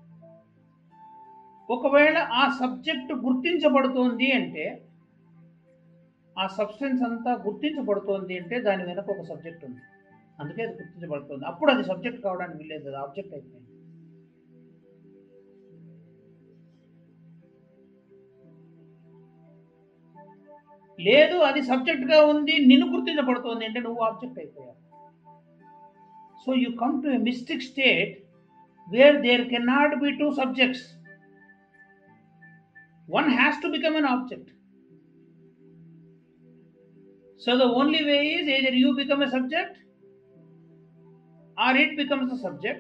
ఒకవేళ ఆ సబ్జెక్ట్ గుర్తించబడుతోంది అంటే ఆ సబ్స్టెన్స్ అంతా గుర్తించబడుతోంది అంటే దాని వెనక ఒక సబ్జెక్ట్ ఉంది అందుకే అది గుర్తించబడుతుంది అప్పుడు అది సబ్జెక్ట్ కావడానికి వీల్లేదు అది ఆబ్జెక్ట్ అయిపోయింది లేదు అది సబ్జెక్ట్గా ఉంది నిన్ను గుర్తించబడుతోంది అంటే నువ్వు ఆబ్జెక్ట్ అయిపోయావు So you come to a mystic state where there cannot be two subjects. One has to become an object. So the only way is either you become a subject or it becomes a subject.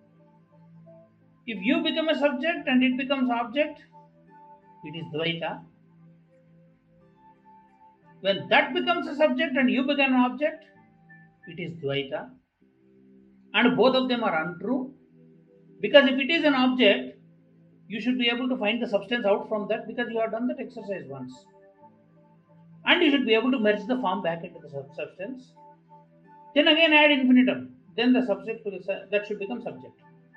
If you become a subject and it becomes object, it is Dvaita. When that becomes a subject and you become an object, it is Dvaita and both of them are untrue because if it is an object you should be able to find the substance out from that because you have done that exercise once and you should be able to merge the form back into the substance then again add infinitum then the subject to the, that should become subject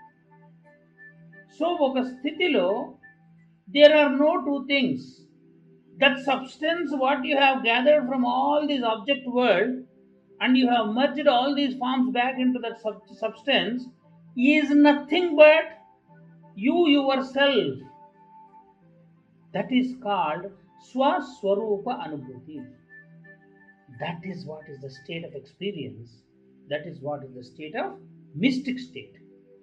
so ఒక స్థితిలో there are no two things that substance what you have gathered from all this object world and you have merged all these forms back into that sub- substance is nothing but you yourself. That is called Swaswarupa Anubhuti. That is what is the state of experience. That is what is the state of mystic state.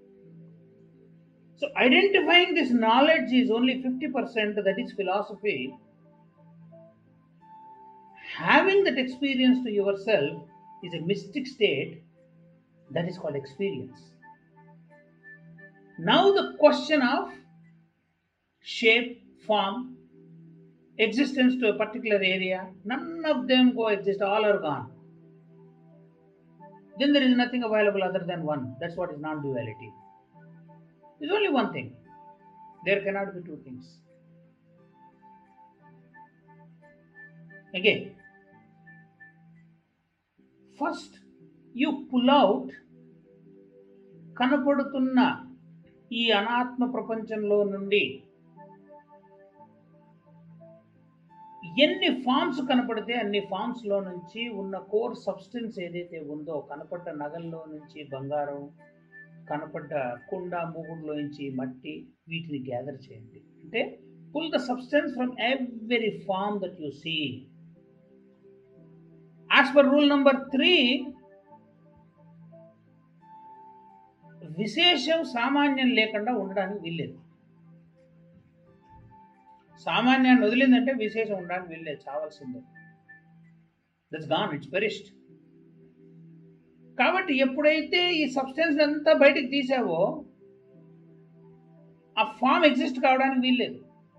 So, identifying this knowledge is only 50%, that is philosophy. Having that experience to yourself is a mystic state that is called experience. Now, the question of shape, form, existence to a particular area, none of them coexist, all are gone. then there is nothing available other than one. That's what is non duality. There's only one thing. There cannot be two things. Again, first you pull out కనపడుతున్న ఈ అనాత్మ ప్రపంచంలో నుండి ఎన్ని forms కనపడితే అన్ని ఫామ్స్లో నుంచి ఉన్న కోర్ సబ్స్టెన్స్ ఏదైతే ఉందో కనపడ్డ నగల్లో నుంచి బంగారం కనపడ్డ కుండ మూగుడులో నుంచి మట్టి వీటిని గ్యాదర్ చేయండి అంటే pull the substance from every form that you see as per rule number three విశేషం సామాన్యం లేకుండా ఉండడానికి వీల్లేదు సామాన్యాన్ని వదిలిందంటే విశేషం ఉండడానికి వీల్లేదు చావాల్సిందే దట్స్ గాన్ ఇట్స్ పెరిస్ట్ కాబట్టి ఎప్పుడైతే ఈ సబ్స్టెన్స్ అంతా బయటికి తీసావో ఆ ఫామ్ ఎగ్జిస్ట్ కావడానికి వీల్లేదు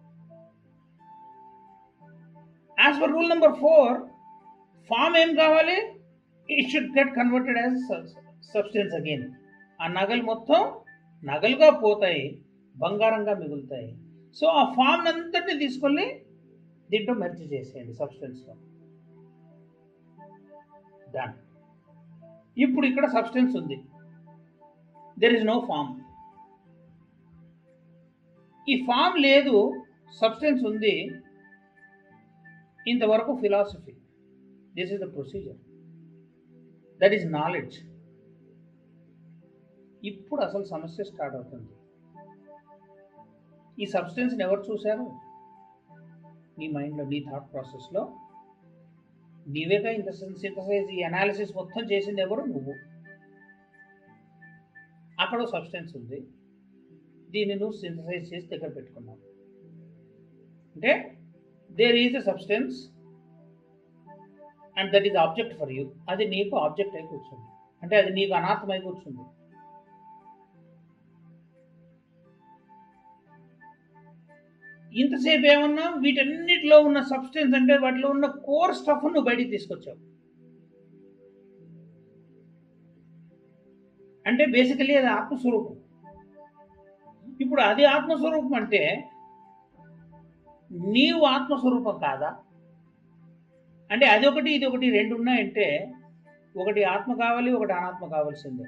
as per rule number four form ఏం కావాలి it should get converted as substance again ఆ నగలు మొత్తం నగలుగా పోతాయి బంగారంగా మిగులుతాయి సో ఆ ఫామ్ అంతటిని తీసుకొని దీంట్లో మెర్జ్ చేసేయండి సబ్స్టెన్స్లో డన్ ఇప్పుడు ఇక్కడ సబ్స్టెన్స్ ఉంది దెర్ ఇస్ నో ఫామ్ ఈ ఫామ్ లేదు సబ్స్టెన్స్ ఉంది ఇంతవరకు philosophy this is the procedure that is knowledge ఇప్పుడు అసలు సమస్య స్టార్ట్ అవుతుంది ఈ సబ్స్టెన్స్ని ఎవరు చూశారు నీ మైండ్లో నీ థాట్ ప్రాసెస్లో నీవేగా ఇంత సింథసైజ్ ఈ అనాలిసిస్ మొత్తం చేసింది ఎవరు నువ్వు అక్కడ సబ్స్టెన్స్ ఉంది దీన్ని నువ్వు సింథసైజ్ చేసి దగ్గర పెట్టుకున్నావు అంటే there is a substance and that is object for you అది నీకు ఆబ్జెక్ట్ అయి కూర్చుంది అంటే అది నీకు అనాథమై కూర్చుంది ఇంతసేపు ఏమన్నా వీటన్నిటిలో ఉన్న సబ్స్టెన్స్ అంటే వాటిలో ఉన్న కోర్ స్టఫ్ నువ్వు బయటికి తీసుకొచ్చావు అంటే బేసికలీ అది ఆత్మస్వరూపం ఇప్పుడు అది ఆత్మస్వరూపం అంటే నీవు ఆత్మస్వరూపం కాదా అంటే అది ఒకటి ఇది ఒకటి రెండు ఉన్నాయంటే ఒకటి ఆత్మ కావాలి ఒకటి అనాత్మ కావాల్సిందే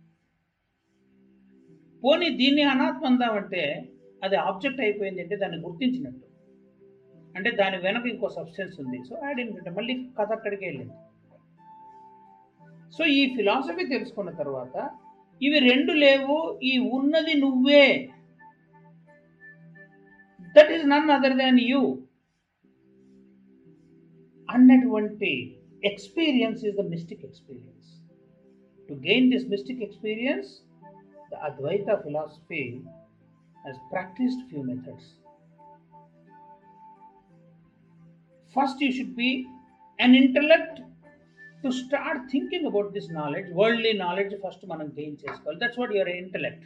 పోనీ దీన్ని అనాత్మ అందామంటే అది ఆబ్జెక్ట్ అయిపోయింది అంటే దాన్ని గుర్తించినట్టు అంటే దాని వెనక ఇంకో సబ్స్టెన్స్ ఉంది సో ఐడెంటిటీ మళ్ళీ కథ అక్కడికి వెళ్ళింది సో ఈ ఫిలాసఫీ తెలుసుకున్న తర్వాత ఇవి రెండు లేవు ఈ ఉన్నది నువ్వే that is none other than you అన్నటువంటి experience is the mystic experience to gain this mystic experience the Advaita philosophy has practiced few methods. First, you should be an intellect to start thinking about this knowledge, worldly knowledge. First, మనం gain చేసుకోవాలి that's what your intellect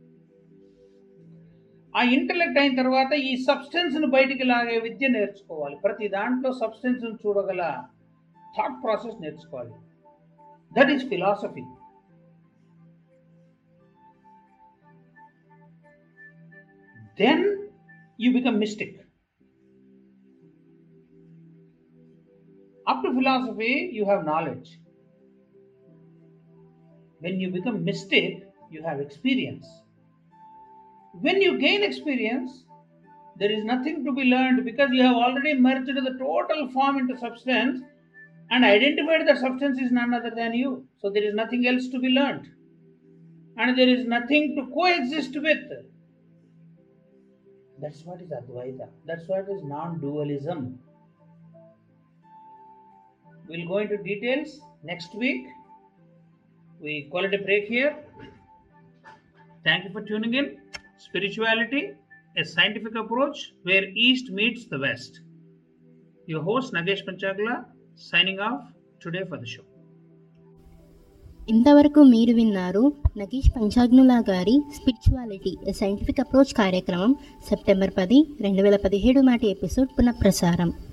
ఆ intellect అయిన తర్వాత ఈ సబ్స్టెన్స్ను బయటికి లాగే విద్య నేర్చుకోవాలి ప్రతి దాంట్లో సబ్స్టెన్స్ను చూడగల థాట్ ప్రాసెస్ నేర్చుకోవాలి that is philosophy then you become mystic. Up to philosophy, you have knowledge. When you become mystic, you have experience. When you gain experience, there is nothing to be learned because you have already merged the total form into substance and identified that substance is none other than you. So there is nothing else to be learned. And there is nothing to coexist with. That's what is Advaita. That's what is non dualism. We'll go into details next week. We call it a break here. Thank you for tuning in. Spirituality, a scientific approach where East meets the West. Your host Nagesh Panchagla signing off today for the show. ఇంతవరకు మీరు విన్నారు నగేష్ పంచాగ్నులా గారి spirituality a scientific approach కార్యక్రమం September పది రెండు వేల పదిహేడు నాటి ఎపిసోడ్ పునఃప్రసారం